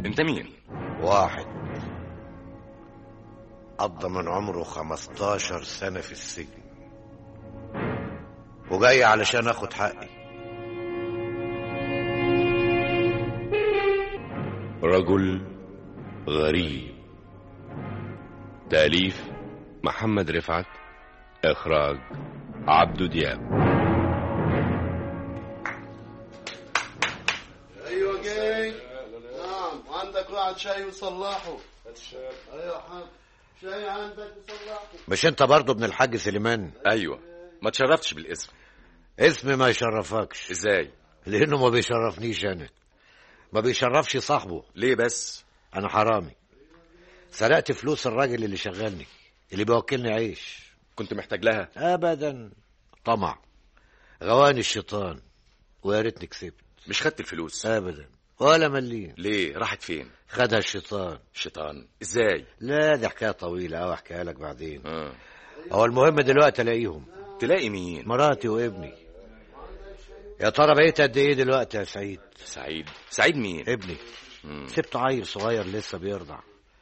انت مين واحد قضى من عمره 15 سنة في السجن وجاي علشان اخد حقي رجل غريب تأليف محمد رفعت إخراج عبدو دياب ايوه جاي نعم عندك واحد شاي وصلحه ايوه حاج شاي عندك وصلحه مش انت برضه ابن الحاج سليمان ايوه ما تشرفتش بالاسم اسمي ما يشرفكش ازاي لانه ما بيشرفنيش انا ما بيشرفش صاحبه ليه بس انا حرامي سرقت فلوس الراجل اللي شغلني اللي بيوكلني عيش كنت محتاج لها ابدا طمع غواني الشيطان ويا ريتني كسبت مش خدت الفلوس ابدا ولا مليم ليه راحت فين خدها الشيطان الشيطان ازاي لا دي حكايه طويله او احكيها لك بعدين آه. هو المهم دلوقتي الاقيهم تلاقي مين مراتي وابني يا ترى بقيت قد ايه دلوقتي يا سعيد سعيد سعيد مين ابني مم. سبته عيل صغير لسه بيرضع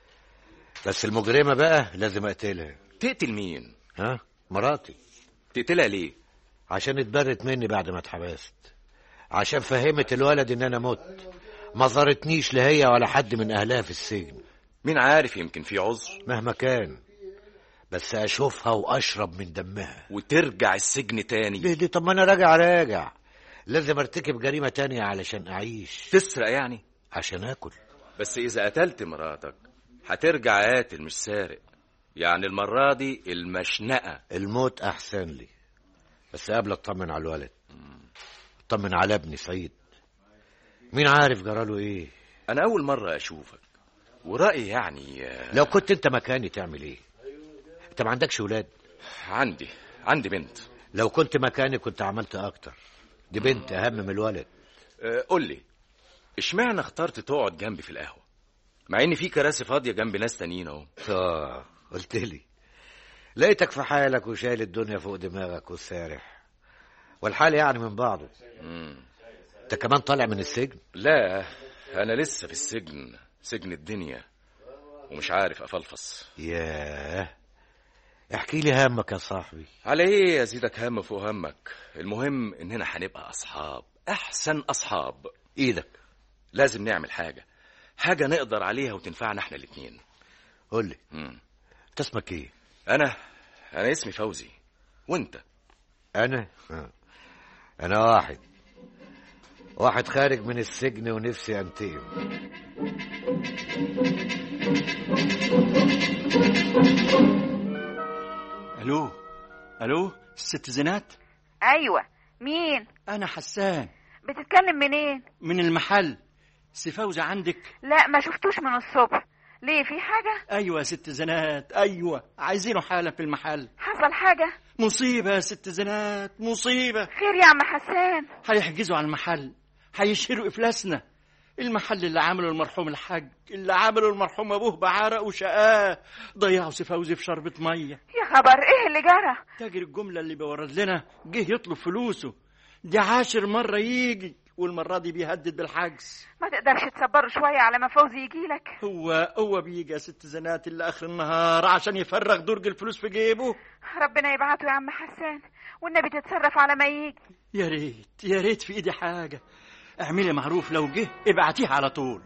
بس المجرمه بقى لازم اقتلها تقتل مين ها مراتي تقتلها ليه عشان اتبرت مني بعد ما اتحبست عشان فهمت الولد ان انا مت ما زارتنيش لا هي ولا حد من اهلها في السجن مين عارف يمكن في عذر مهما كان بس اشوفها واشرب من دمها وترجع السجن تاني ليه دي طب ما انا راجع راجع لازم ارتكب جريمه تانية علشان اعيش تسرق يعني عشان اكل بس اذا قتلت مراتك هترجع قاتل مش سارق يعني المرة دي المشنقة الموت احسن لي بس قبل اطمن على الولد اطمن على ابني سعيد مين عارف جراله ايه انا اول مرة اشوفك ورأيي يعني آه، لو كنت انت مكاني تعمل ايه انت ما عندكش ولاد عندي عندي بنت لو كنت مكاني كنت عملت اكتر دي بنت اهم من الولد آه، قول لي اشمعنى اخترت تقعد جنبي في القهوة مع ان في كراسي فاضية جنب ناس تانيين اهو اه قلت لي لقيتك في حالك وشايل الدنيا فوق دماغك والسارح والحال يعني من بعضه مم. انت كمان طالع من السجن لا انا لسه في السجن سجن الدنيا ومش عارف افلفص ياه احكي لي همك يا صاحبي على ايه ازيدك هم فوق همك المهم اننا هنبقى اصحاب احسن اصحاب ايدك لازم نعمل حاجة حاجة نقدر عليها وتنفعنا احنا الاتنين قول لي مم. انت اسمك ايه انا انا اسمي فوزي وانت انا آه. انا واحد واحد خارج من السجن ونفسي انتقم الو الو الست زينات ايوه مين انا حسان بتتكلم منين من المحل سي فوزي عندك لا ما شفتوش من الصبح ليه في حاجه ايوه يا ست زينات ايوه عايزينه حالا في المحل حصل حاجه مصيبه يا ست زينات مصيبه خير يا عم حسان هيحجزوا على المحل هيشهروا افلاسنا المحل اللي عمله المرحوم الحاج اللي عمله المرحوم ابوه بعرق وشقاه ضيعوا سي فوزي في شربة ميه يا خبر ايه اللي جرى تاجر الجملة اللي بيورد لنا جه يطلب فلوسه دي عاشر مرة يجي والمرة دي بيهدد بالحجز ما تقدرش تصبروا شويه على ما فوزي يجيلك هو هو بيجي يا ست زنات اللي آخر النهار عشان يفرغ درج الفلوس في جيبه ربنا يبعته يا عم حسان والنبي تتصرف على ما يجي يا ريت يا ريت في ايدي حاجة اعملي معروف لو جه ابعتيه على طول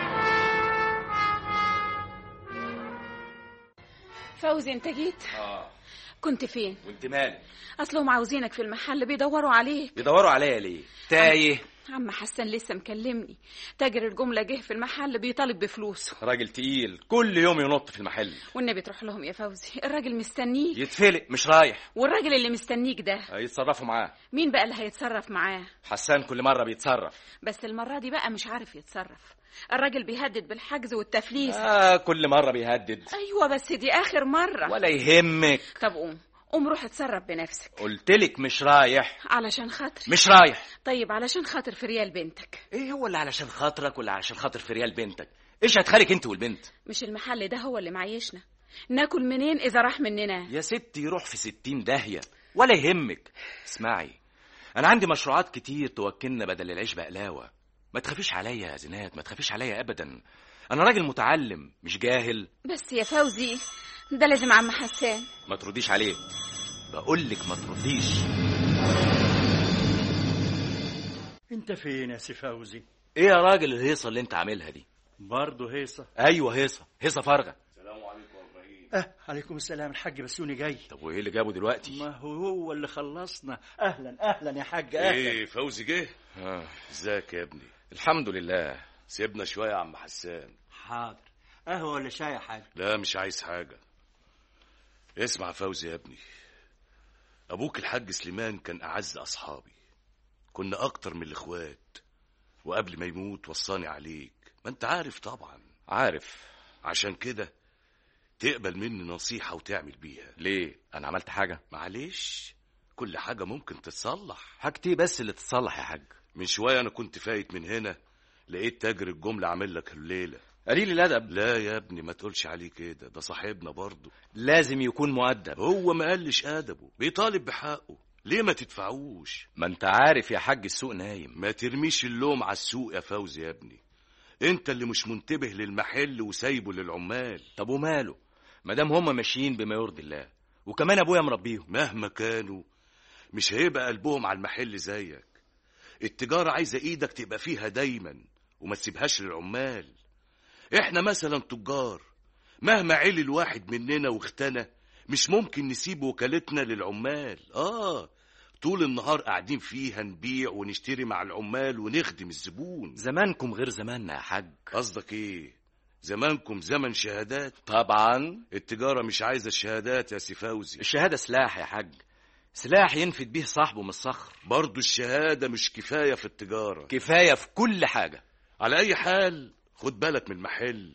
فوزي انت جيت اه كنت فين وانت مالك اصلهم عاوزينك في المحل بيدوروا عليك بيدوروا عليا ليه تايه عم حسن لسه مكلمني تاجر الجمله جه في المحل بيطالب بفلوسه راجل تقيل كل يوم ينط في المحل والنبي تروح لهم يا فوزي الراجل مستنيك يتفلق مش رايح والراجل اللي مستنيك ده يتصرفوا معاه مين بقى اللي هيتصرف معاه حسان كل مرة بيتصرف بس المره دي بقى مش عارف يتصرف الراجل بيهدد بالحجز والتفليس آه كل مرة بيهدد ايوه بس دي اخر مره ولا يهمك طب قوم قوم روح اتصرف بنفسك قلتلك مش رايح علشان خاطري مش رايح طيب علشان خاطر في ريال بنتك ايه هو اللي علشان خاطرك ولا علشان خاطر في ريال بنتك ايش هتخليك انت والبنت مش المحل ده هو اللي معيشنا ناكل منين اذا راح مننا يا ستي يروح في ستين داهية ولا يهمك اسمعي انا عندي مشروعات كتير توكلنا بدل العيش بقلاوة ما تخافيش عليا يا زينات ما تخافيش عليا ابدا انا راجل متعلم مش جاهل بس يا فوزي ده لازم عم حسان ما ترديش عليه بقول لك ما ترديش انت فين يا سي فوزي ايه يا راجل الهيصه اللي انت عاملها دي برضه هيصة ايوه هيصه هيصه فارغه اه عليكم السلام الحاج بسيوني جاي طب وايه اللي جابه دلوقتي ما هو هو اللي خلصنا اهلا اهلا يا حاج اهلا ايه فوزي جه آه. ازيك يا ابني الحمد لله سيبنا شويه يا عم حسان حاضر قهوه ولا شاي يا حاج لا مش عايز حاجه اسمع فوزي يا ابني ابوك الحاج سليمان كان اعز اصحابي كنا اكتر من الاخوات وقبل ما يموت وصاني عليك ما انت عارف طبعا عارف عشان كده تقبل مني نصيحه وتعمل بيها ليه انا عملت حاجه معلش كل حاجه ممكن تتصلح حاجتي بس اللي تتصلح يا حاج من شويه انا كنت فايت من هنا لقيت تاجر الجمله عامل لك الليله قليل الادب لا يا ابني ما تقولش عليه كده ده صاحبنا برضه لازم يكون مؤدب هو ما قالش ادبه بيطالب بحقه ليه ما تدفعوش ما انت عارف يا حاج السوق نايم ما ترميش اللوم على السوق يا فوزي يا ابني انت اللي مش منتبه للمحل وسايبه للعمال طب وماله ما دام هم ماشيين بما يرضي الله وكمان ابويا مربيهم مهما كانوا مش هيبقى قلبهم على المحل زيك التجارة عايزة ايدك تبقى فيها دايما وما تسيبهاش للعمال احنا مثلا تجار مهما علي الواحد مننا واختنى مش ممكن نسيب وكالتنا للعمال اه طول النهار قاعدين فيها نبيع ونشتري مع العمال ونخدم الزبون زمانكم غير زماننا يا حاج قصدك ايه زمانكم زمن شهادات طبعا التجارة مش عايزة الشهادات يا سي فوزي الشهاده سلاح يا حاج سلاح ينفد بيه صاحبه من الصخر برضو الشهادة مش كفاية في التجارة كفايه في كل حاجه على أي حال خد بالك من المحل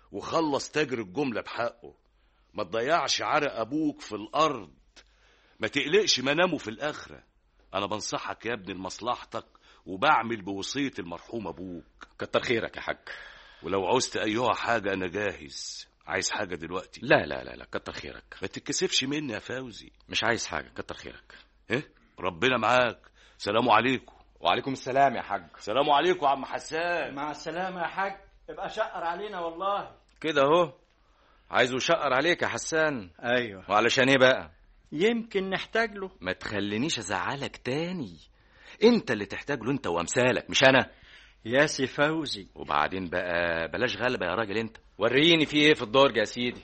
وخلص تاجر الجملة بحقه ما تضيعش عرق أبوك في الأرض ما تقلقش منامه في الآخرة أنا بنصحك يا ابني لمصلحتك وبعمل بوصية المرحوم أبوك كتر خيرك يا حاج ولو عوزت أيها حاجة أنا جاهز عايز حاجة دلوقتي لا لا لا لا كتر خيرك ما تتكسفش مني يا فوزي مش عايز حاجه كتر خيرك ايه ربنا معاك سلام عليكم وعليكم السلام يا حاج سلام عليكم يا عم حسان مع السلامه يا حاج ابقى شقر علينا والله كده اهو عايزه يشقر عليك يا حسان ايوه وعلشان ايه بقى يمكن نحتاج له ما تخلينيش ازعلك تاني انت اللي تحتاج له انت وامثالك مش انا يا سي فوزي وبعدين بقى بلاش غلبة يا راجل انت وريني في ايه في الدرج يا سيدي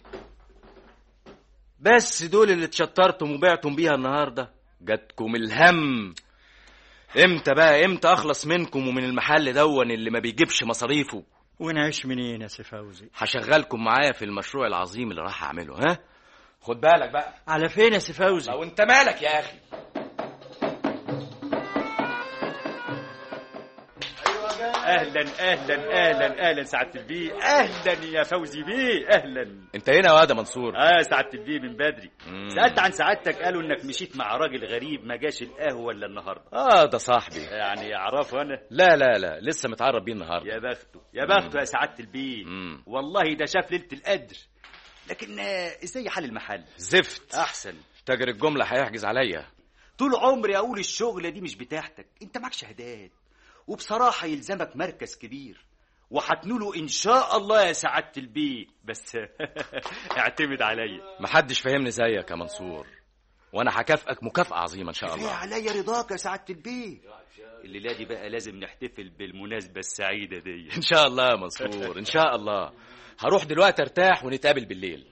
بس دول اللي اتشطرتم وبعتم بيها النهارده جاتكم الهم امتى بقى امتى اخلص منكم ومن المحل دون اللي ما بيجيبش مصاريفه ونعيش منين يا سي فوزي هشغلكم معايا في المشروع العظيم اللي راح اعمله ها خد بالك بقى على فين يا سي فوزي لو انت مالك يا اخي اهلا اهلا اهلا اهلا سعاده البيه اهلا يا فوزي بيه اهلا انت هنا يا واد يا منصور اه سعاده البيه من بدري مم. سالت عن سعادتك قالوا انك مشيت مع راجل غريب ما جاش القهوه الا النهارده اه ده صاحبي يعني اعرفه انا لا لا لا لسه متعرف بيه النهارده يا بخته يا بخته يا سعاده البيه مم. والله ده شاف ليله القدر لكن آه، ازاي حل المحل زفت احسن تاجر الجمله هيحجز عليا طول عمري اقول الشغله دي مش بتاعتك انت معك شهادات وبصراحه يلزمك مركز كبير وهتنوله ان شاء الله يا سعاده البيه بس اعتمد عليا محدش فاهمني زيك يا منصور وانا هكافئك مكافأة عظيمة ان شاء كفايه الله عليا رضاك يا سعاده البيه الليله دي بقى لازم نحتفل بالمناسبه السعيده دي ان شاء الله يا منصور ان شاء الله هروح دلوقتي ارتاح ونتقابل بالليل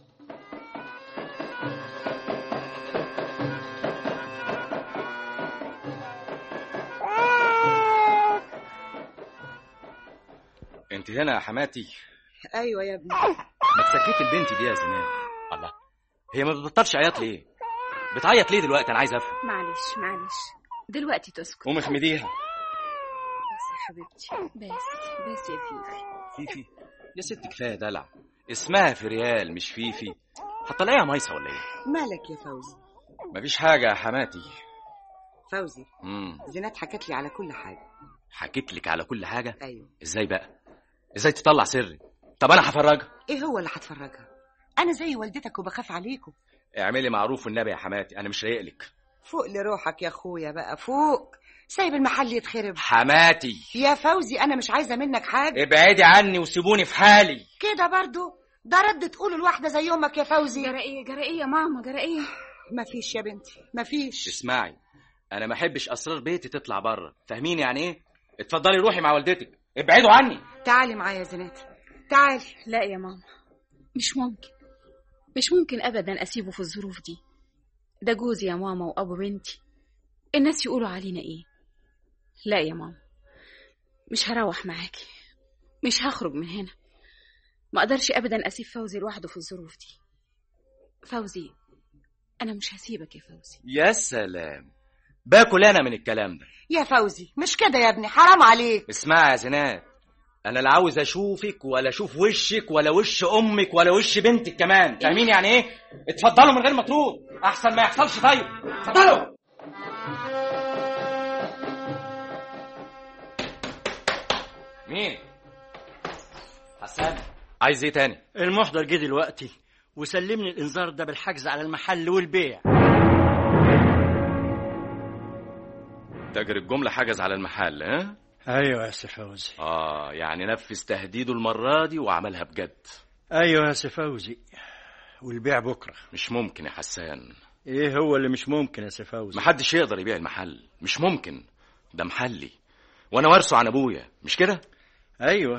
انت هنا يا حماتي ايوه يا ابني ما تسكتي البنت دي يا زينات الله هي ما بتبطلش عياط ليه بتعيط ليه دلوقتي انا عايز افهم معلش معلش دلوقتي تسكت قومي اخمديها بس يا حبيبتي بس بس يا فيفي فيفي يا ست كفايه دلع اسمها في ريال مش فيفي هتطلعيها مايسه ولا ايه مالك يا فوزي مفيش حاجه يا حماتي فوزي امم زينات حكت لي على كل حاجه حكيت لك على كل حاجه ايوه ازاي بقى ازاي تطلع سري طب انا هفرجها ايه هو اللي هتفرجها انا زي والدتك وبخاف عليكم اعملي معروف والنبي يا حماتي انا مش رايق لك فوق لروحك يا اخويا بقى فوق سايب المحل يتخرب حماتي يا فوزي انا مش عايزه منك حاجه ابعدي عني وسيبوني في حالي كده برضو ده رد تقوله لواحده زي امك يا فوزي جرائية جرائية يا ماما جرائية مفيش يا بنتي مفيش اسمعي انا ما احبش اسرار بيتي تطلع بره فاهميني يعني ايه اتفضلي روحي مع والدتك ابعدوا عني تعالي معايا يا زينات تعالي لا يا ماما مش ممكن مش ممكن ابدا اسيبه في الظروف دي ده جوزي يا ماما وابو بنتي الناس يقولوا علينا ايه لا يا ماما مش هروح معاكي مش هخرج من هنا ما اقدرش ابدا اسيب فوزي لوحده في الظروف دي فوزي انا مش هسيبك يا فوزي يا سلام باكل انا من الكلام ده يا فوزي مش كده يا ابني حرام عليك اسمعي يا زينات انا لا عاوز اشوفك ولا اشوف وشك ولا وش امك ولا وش بنتك كمان فاهمين يعني ايه اتفضلوا من غير ما تروح احسن ما يحصلش طيب اتفضلوا مين حسان عايز ايه تاني المحضر جه دلوقتي وسلمني الانذار ده بالحجز على المحل والبيع تاجر الجمله حجز على المحل ها ايوه يا سي فوزي اه يعني نفذ تهديده المره دي وعملها بجد ايوه يا سي فوزي والبيع بكره مش ممكن يا حسان ايه هو اللي مش ممكن يا سي فوزي محدش يقدر يبيع المحل مش ممكن ده محلي وانا وارثه عن ابويا مش كده ايوه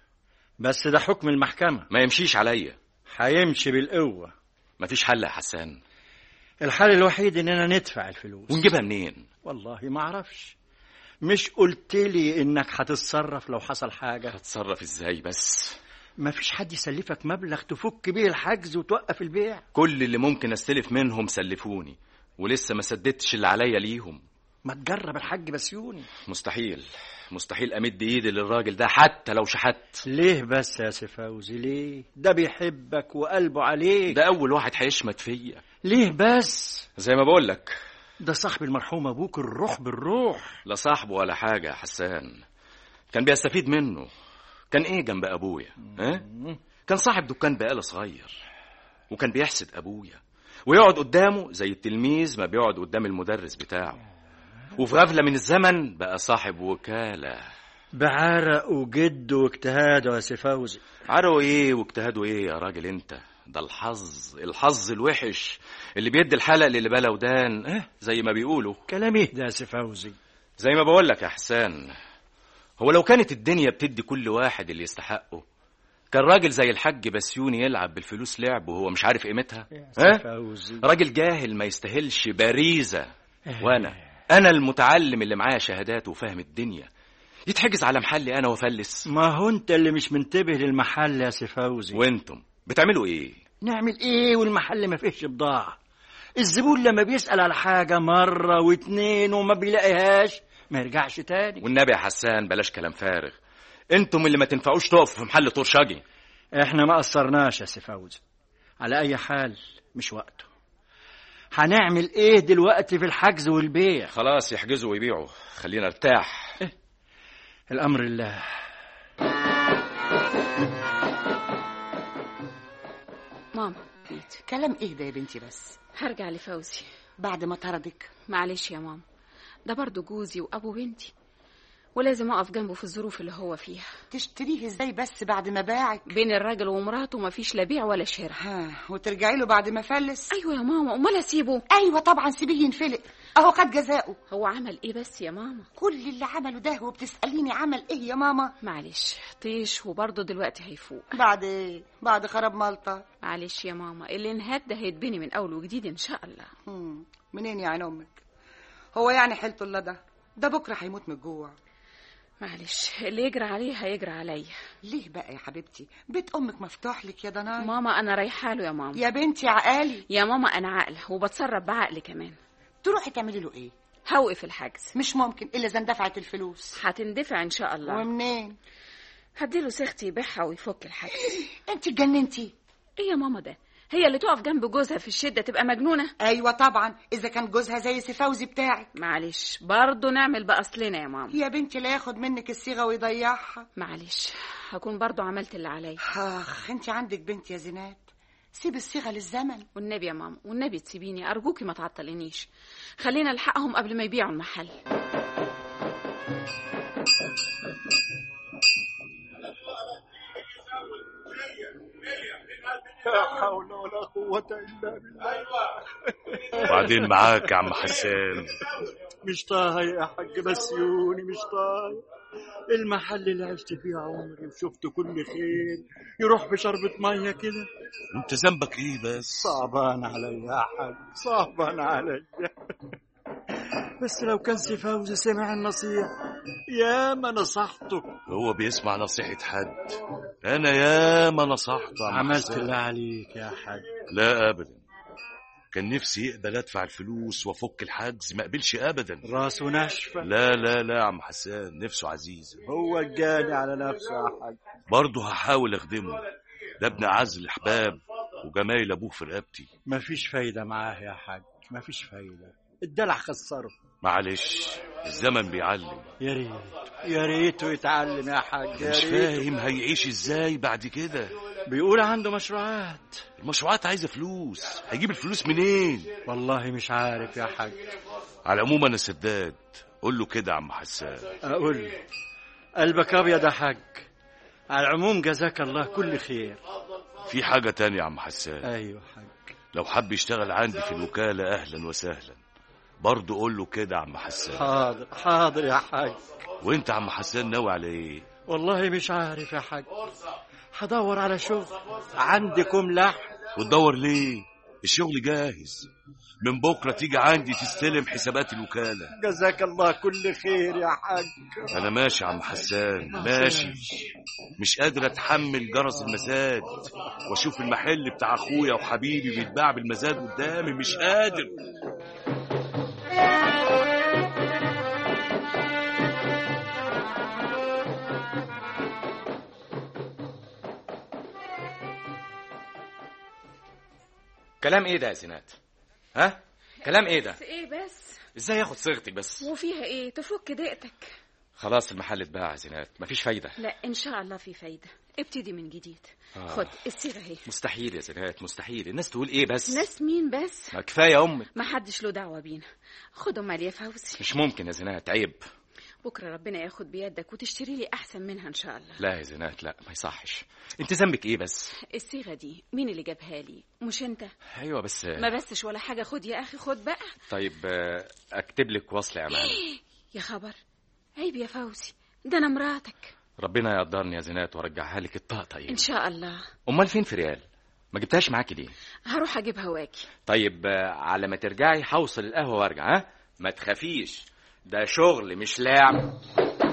بس ده حكم المحكمه ما يمشيش عليا هيمشي بالقوه مفيش حل يا حسان الحل الوحيد اننا ندفع الفلوس ونجيبها منين والله ما اعرفش مش قلت لي انك هتتصرف لو حصل حاجه هتصرف ازاي بس ما فيش حد يسلفك مبلغ تفك بيه الحجز وتوقف البيع كل اللي ممكن استلف منهم سلفوني ولسه ما سددتش اللي عليا ليهم ما تجرب الحاج بسيوني مستحيل مستحيل امد ايدي للراجل ده حتى لو شحت ليه بس يا سي فوزي ليه ده بيحبك وقلبه عليك ده اول واحد هيشمت فيا ليه بس زي ما بقول لك ده صاحب المرحوم ابوك الروح بالروح لا صاحبه ولا حاجه يا حسان كان بيستفيد منه كان ايه جنب ابويا ها كان صاحب دكان بقاله صغير وكان بيحسد ابويا ويقعد قدامه زي التلميذ ما بيقعد قدام المدرس بتاعه وفي غفلة من الزمن بقى صاحب وكالة بعرق وجد واجتهاده يا سي فوزي عرقه ايه واجتهاده ايه يا راجل انت ده الحظ الحظ الوحش اللي بيدي الحلق للي بلا ودان اه زي ما بيقولوا كلام ايه ده يا سي فوزي زي ما بقول لك يا حسان هو لو كانت الدنيا بتدي كل واحد اللي يستحقه كان راجل زي الحاج بسيوني يلعب بالفلوس لعب وهو مش عارف قيمتها يا سي فوزي راجل جاهل ما يستاهلش باريزة وانا انا المتعلم اللي معايا شهادات وفاهم الدنيا يتحجز على محلي انا وافلس ما هو انت اللي مش منتبه للمحل يا سي فوزي وانتم بتعملوا ايه نعمل ايه والمحل ما فيهش بضاعة الزبون لما بيسأل على حاجة مرة واتنين وما بيلاقيهاش ما يرجعش تاني والنبي يا حسان بلاش كلام فارغ انتم اللي ما تنفعوش تقفوا في محل طرشاجي احنا ما قصرناش يا سي فوزي على اي حال مش وقته هنعمل ايه دلوقتي في الحجز والبيع خلاص يحجزوا ويبيعوا خلينا ارتاح الامر لله ماما كلام ايه ده يا بنتي بس هرجع لفوزي بعد ما طردك معلش يا ماما ده برضه جوزي وابو بنتي ولازم اقف جنبه في الظروف اللي هو فيها تشتريه ازاي بس بعد ما باعك بين الراجل ومراته مفيش لا بيع ولا شراء ها وترجعي له بعد ما فلس ايوه يا ماما امال اسيبه ايوه طبعا سيبيه ينفلق اهو خد جزاؤه هو عمل ايه بس يا ماما كل اللي عمله ده وبتساليني عمل ايه يا ماما معلش طيش وبرضه دلوقتي هيفوق بعد ايه بعد خراب مالطا معلش يا ماما اللي انهد ده هيتبني من اول وجديد ان شاء الله مم. منين يا عين امك هو يعني حيلته الله ده ده بكره هيموت من الجوع معلش اللي يجرى عليه هيجرى عليا ليه بقى يا حبيبتي بيت امك مفتوح لك يا ضناي ماما انا رايحه له يا ماما يا بنتي عقالي يا ماما انا عاقله وبتصرف بعقل كمان تروحي تعملي له ايه هوقف الحجز مش ممكن الا اذا اندفعت الفلوس هتندفع ان شاء الله ومنين هديله سختي يبيعها ويفك الحجز انت اتجننتي ايه يا ماما ده هي اللي تقف جنب جوزها في الشده تبقى مجنونه ايوه طبعا اذا كان جوزها زي سي فوزي بتاعك معلش برضه نعمل باصلنا يا ماما يا بنتي لا ياخد منك الصيغه ويضيعها معلش هكون برضه عملت اللي عليا اخ انت عندك بنت يا زينات سيب الصيغه للزمن والنبي يا ماما والنبي تسيبيني ارجوكي ما تعطلينيش خلينا نلحقهم قبل ما يبيعوا المحل لا حول ولا قوة إلا بالله وبعدين معاك يا عم حسان مش طايق يا حاج بسيوني مش طايق المحل اللي عشت فيه عمري وشفت كل خير يروح بشربة مية كده انت ذنبك ايه بس صعبان عليا يا حاج صعبان عليا بس لو كان سي فوزي سمع النصيحة يا ما نصحته هو بيسمع نصيحة حد انا ياما نصحته يا عم عملت حسان. اللي عليك يا حاج لا ابدا كان نفسي يقبل ادفع الفلوس وافك الحجز ما قبلش ابدا راسه ناشفة لا لا لا يا عم حسان نفسه عزيزه هو الجاني على نفسه يا حاج برضه هحاول اخدمه ده ابن اعز الاحباب وجمايل ابوه في رقبتي مفيش فايدة معاه يا حاج مفيش فايدة الدلع خسره معلش الزمن بيعلم يا ريت يا ريته يتعلم يا حاج يا مش ريت فاهم هيعيش ازاي بعد كده بيقول عنده مشروعات المشروعات عايزه فلوس هيجيب الفلوس منين والله مش عارف يا حاج على العموم انا سداد قول له كده يا عم حسان اقول له، قلبك ابيض يا حاج على العموم جزاك الله كل خير في حاجه تانية يا عم حسان ايوه حاج لو حب يشتغل عندي في الوكاله اهلا وسهلا برضه قول له كده يا عم حسان حاضر حاضر يا حاج وانت يا عم حسان ناوي على ايه والله مش عارف يا حاج هدور على شغل عندكم لحم وتدور ليه الشغل جاهز من بكره تيجي عندي تستلم حسابات الوكاله جزاك الله كل خير يا حاج انا ماشي يا عم حسان ماشي مش قادر اتحمل جرس المزاد واشوف المحل بتاع اخويا وحبيبي بيتباع بالمزاد قدامي مش قادر كلام ايه ده يا زينات ها كلام ايه ده ايه بس ازاي ياخد صيغتك بس وفيها ايه تفك ضيقتك خلاص المحل اتباع يا زينات مفيش فايده لا ان شاء الله في فايده ابتدي من جديد آه. خد الصيغه اهي مستحيل يا زينات مستحيل الناس تقول ايه بس ناس مين بس ما كفايه يا امك ما حدش له دعوه بينا خد امال يا فوزي مش ممكن يا زينات عيب بكره ربنا ياخد بيدك وتشتري لي احسن منها ان شاء الله لا يا زينات لا ما يصحش انت ذنبك ايه بس الصيغه دي مين اللي جابها لي مش انت ايوه بس ما بسش ولا حاجه خد يا اخي خد بقى طيب آه، اكتب لك وصل امان يا خبر عيب يا فوزي ده انا مراتك ربنا يقدرني يا زينات وارجعها لك الطاقه ان طيب شاء الله امال فين في ريال ما جبتهاش معاكي ليه هروح اجيبها واجي طيب آه، على ما ترجعي هوصل القهوه وارجع ها ما تخافيش ده شغل مش لعب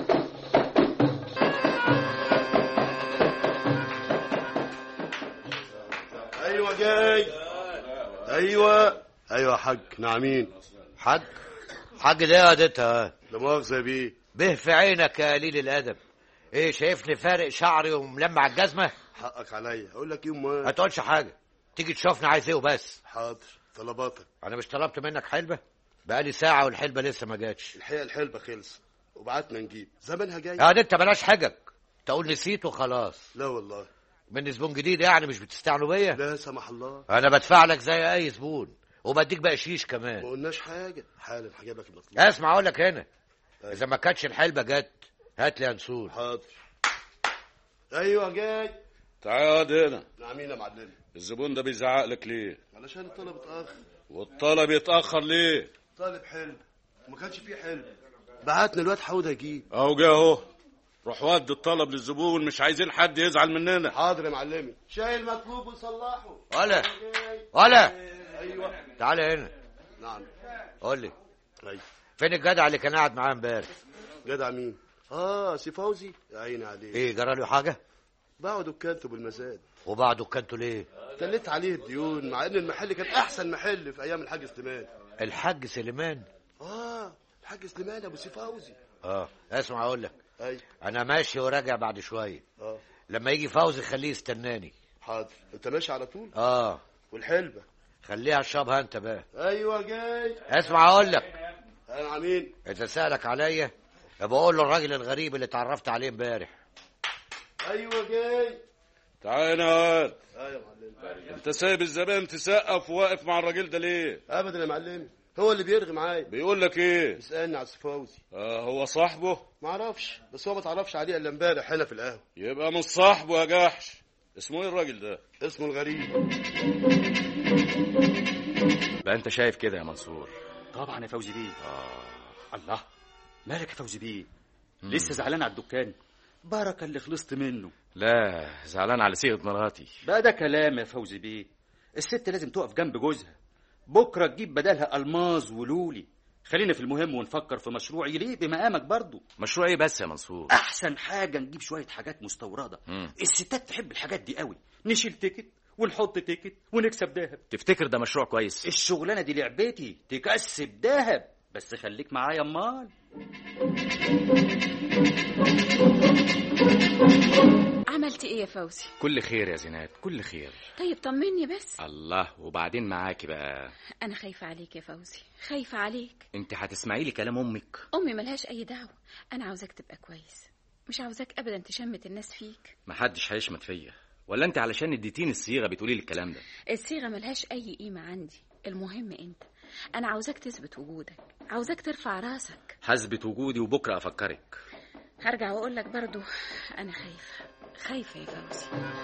ايوه جاي ايوه ايوه يا حاج نعمين حاج حاج ده يا ديتها لا مؤاخذه يا بيه به في عينك يا قليل الادب ايه شايفني فارق شعري وملمع الجزمه حقك عليا اقول لك ايه ما امال تقولش حاجه تيجي تشوفني عايز ايه وبس حاضر طلباتك انا مش طلبت منك حلبه بقالي ساعه والحلبه لسه ما جاتش الحقيقه الحلبه خلص وبعتنا نجيب زمانها جاي يا دي انت بلاش حجج تقول نسيت وخلاص لا والله من زبون جديد يعني مش بتستعنوا بيا لا سمح الله انا بدفع لك زي اي زبون وبديك بقشيش ما كمان قلناش حاجه حالا هجيب لك المطلوب اسمع اقول لك هنا اذا ما كانتش الحلبه جت هات لي انسول حاضر ايوه جاي تعال هنا نعمين يا معلم الزبون ده بيزعق لك ليه علشان الطلب اتاخر والطلب يتاخر ليه طالب حلم وما كانش فيه حلم بعتنا الواد حوده يجيب اهو جه اهو روح ودي الطلب للزبون مش عايزين حد يزعل مننا حاضر يا معلمي شاي المطلوب وصلحه ولا جاي. ولا ايوه تعالى هنا نعم قول لي ايوه فين الجدع اللي كان قاعد معاه امبارح جدع مين اه سي فوزي يا عيني عليه ايه جرى له حاجه باعوا دكانته بالمزاد وبعده كنتوا ليه تلت عليه الديون مع ان المحل كان احسن محل في ايام الحاج سليمان الحاج سليمان اه الحاج سليمان ابو سي فوزي اه اسمع اقول لك اي انا ماشي وراجع بعد شويه اه لما يجي فوزي خليه يستناني حاضر انت ماشي على طول اه والحلبه خليها اشربها انت بقى ايوه جاي اسمع اقول لك انا عمين اذا سالك عليا بقول له الراجل الغريب اللي اتعرفت عليه امبارح ايوه جاي تعال يا واد ايوه يا معلم انت سايب الزبائن تسقف وواقف مع الراجل ده ليه ابدا يا معلم هو اللي بيرغي معايا بيقول لك ايه اسالني على السي فوزي آه هو صاحبه ما اعرفش بس هو ما تعرفش عليه الا امبارح هنا في القهوه يبقى من صاحبه يا جحش اسمه ايه الراجل ده اسمه الغريب بقى انت شايف كده يا منصور طبعا يا فوزي بيه آه. الله مالك يا فوزي بيه لسه زعلان على الدكان بركه اللي خلصت منه لا زعلان على صيغه مراتي بقى ده كلام يا فوزي بيه الست لازم تقف جنب جوزها بكره تجيب بدلها الماظ ولولي خلينا في المهم ونفكر في مشروع يليق بمقامك برضو مشروع ايه بس يا منصور احسن حاجه نجيب شويه حاجات مستورده مم. الستات تحب الحاجات دي قوي نشيل تيكت ونحط تيكت ونكسب دهب تفتكر ده مشروع كويس الشغلانه دي لعبتي تكسب دهب بس خليك معايا امال عملت ايه يا فوزي كل خير يا زينات كل خير طيب طمني بس الله وبعدين معاكي بقى انا خايفه عليك يا فوزي خايفه عليك انت هتسمعي لي كلام امك امي ملهاش اي دعوه انا عاوزاك تبقى كويس مش عاوزاك ابدا تشمت الناس فيك محدش هيشمت فيا ولا انت علشان اديتيني الصيغه بتقولي لي الكلام ده الصيغه ملهاش اي قيمه عندي المهم انت انا عاوزاك تثبت وجودك عاوزاك ترفع راسك هثبت وجودي وبكره افكرك هرجع واقول لك برضو انا خايفه خايفه يا فوزي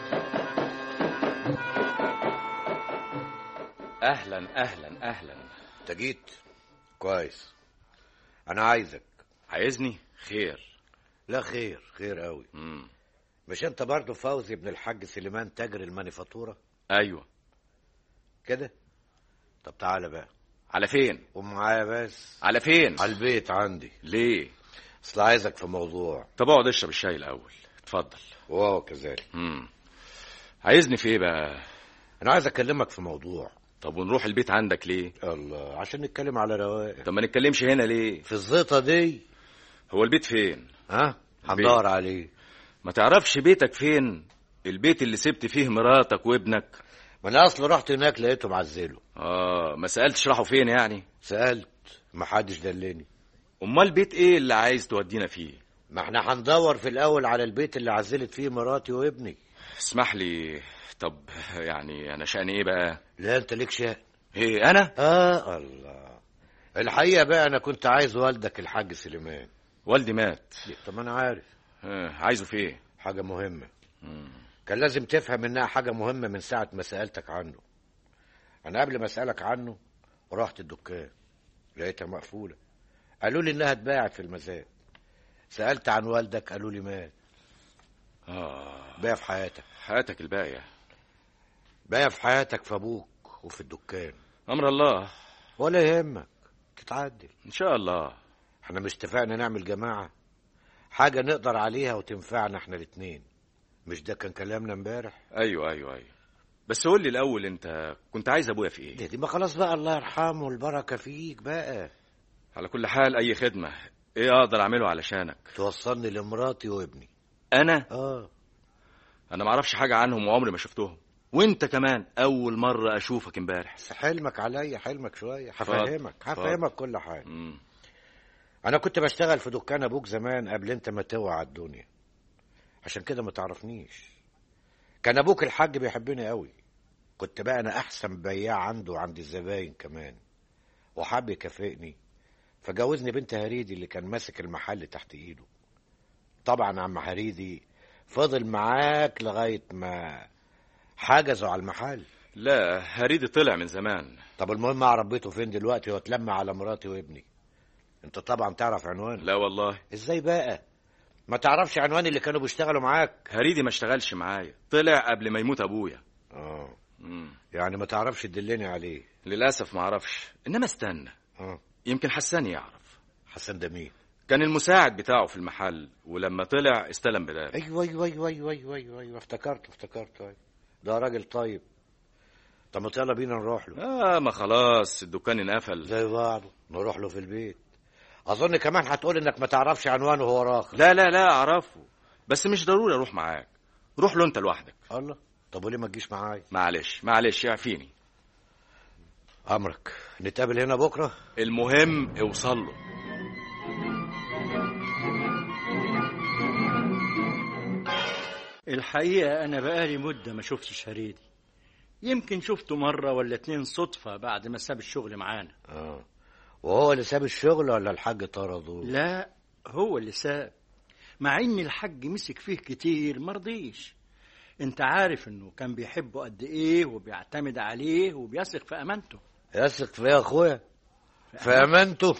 اهلا اهلا اهلا انت جيت كويس انا عايزك عايزني خير لا خير خير قوي مم. مش انت برضه فوزي ابن الحاج سليمان تاجر المانيفاتوره ايوه كده طب تعالى بقى على فين قوم معايا بس على فين على البيت عندي ليه اصل عايزك في موضوع طب اقعد اشرب الشاي الاول اتفضل وهو كذلك مم. عايزني في ايه بقى انا عايز اكلمك في موضوع طب ونروح البيت عندك ليه الله عشان نتكلم على رواق طب ما نتكلمش هنا ليه في الزيطه دي هو البيت فين ها هندور عليه ما تعرفش بيتك فين البيت اللي سبت فيه مراتك وابنك ما انا اصل رحت هناك لقيته معزله اه ما سالتش راحوا فين يعني سالت ما حدش دلني امال بيت ايه اللي عايز تودينا فيه ما احنا هندور في الاول على البيت اللي عزلت فيه مراتي وابني اسمح لي طب يعني انا شأني ايه بقى لا انت ليك شأن ايه انا اه الله الحقيقه بقى انا كنت عايز والدك الحاج سليمان والدي مات طب انا عارف آه. عايزه في ايه حاجه مهمه مم. كان لازم تفهم انها حاجه مهمه من ساعه ما سالتك عنه انا قبل ما اسالك عنه رحت الدكان لقيتها مقفوله قالوا لي انها اتباعت في المزاد سالت عن والدك قالوا لي مات اه بقى في حياتك حياتك الباقيه بقى في حياتك في ابوك وفي الدكان امر الله ولا يهمك تتعدل ان شاء الله احنا مش اتفقنا نعمل جماعه حاجه نقدر عليها وتنفعنا احنا الاتنين مش ده كان كلامنا امبارح ايوه ايوه ايوه بس قول لي الاول انت كنت عايز ابويا في ايه دي, دي ما خلاص بقى الله يرحمه البركه فيك بقى على كل حال اي خدمه ايه اقدر اعمله علشانك توصلني لمراتي وابني انا اه انا ما اعرفش حاجه عنهم وعمري ما شفتهم وانت كمان اول مره اشوفك امبارح حلمك عليا حلمك شويه اتفضل، هفهمك اتفضل. هفهمك كل حاجه مم. انا كنت بشتغل في دكان ابوك زمان قبل انت ما توعى على الدنيا عشان كده ما تعرفنيش كان ابوك الحاج بيحبني قوي كنت بقى انا احسن بياع عنده عند الزباين كمان وحب يكافئني فجوزني بنت هريدي اللي كان ماسك المحل تحت ايده طبعا عم هريدي فضل معاك لغايه ما حجزوا على المحل لا هريدي طلع من زمان طب المهم اعرف بيته فين دلوقتي واتلم على مراتي وابني انت طبعا تعرف عنوانه لا والله ازاي بقى ما تعرفش عنوان اللي كانوا بيشتغلوا معاك هريدي ما اشتغلش معايا طلع قبل ما يموت ابويا اه مم. يعني ما تعرفش تدلني عليه للاسف ما اعرفش انما استنى اه يمكن حسان يعرف حسن ده مين كان المساعد بتاعه في المحل ولما طلع استلم بداله ايوه ايوه ايوه ايوه ايوه ايوه, أيوة. افتكرته افتكرته أيوة. ده راجل طيب طب ما يلا بينا نروح له اه ما خلاص الدكان انقفل زي بعضه نروح له في البيت اظن كمان هتقول انك ما تعرفش عنوانه وهو راخر لا لا لا اعرفه بس مش ضروري اروح معاك روح له انت لوحدك الله طب وليه ما تجيش معايا معلش معلش اعفيني امرك نتقابل هنا بكره المهم اوصل له الحقيقة أنا بقالي مدة ما شفتش هريدي يمكن شفته مرة ولا اتنين صدفة بعد ما ساب الشغل معانا اه وهو اللي ساب الشغل ولا الحاج طرده لا هو اللي ساب مع ان الحاج مسك فيه كتير مرضيش انت عارف انه كان بيحبه قد ايه وبيعتمد عليه وبيثق في امانته يثق فيا يا اخويا في امانته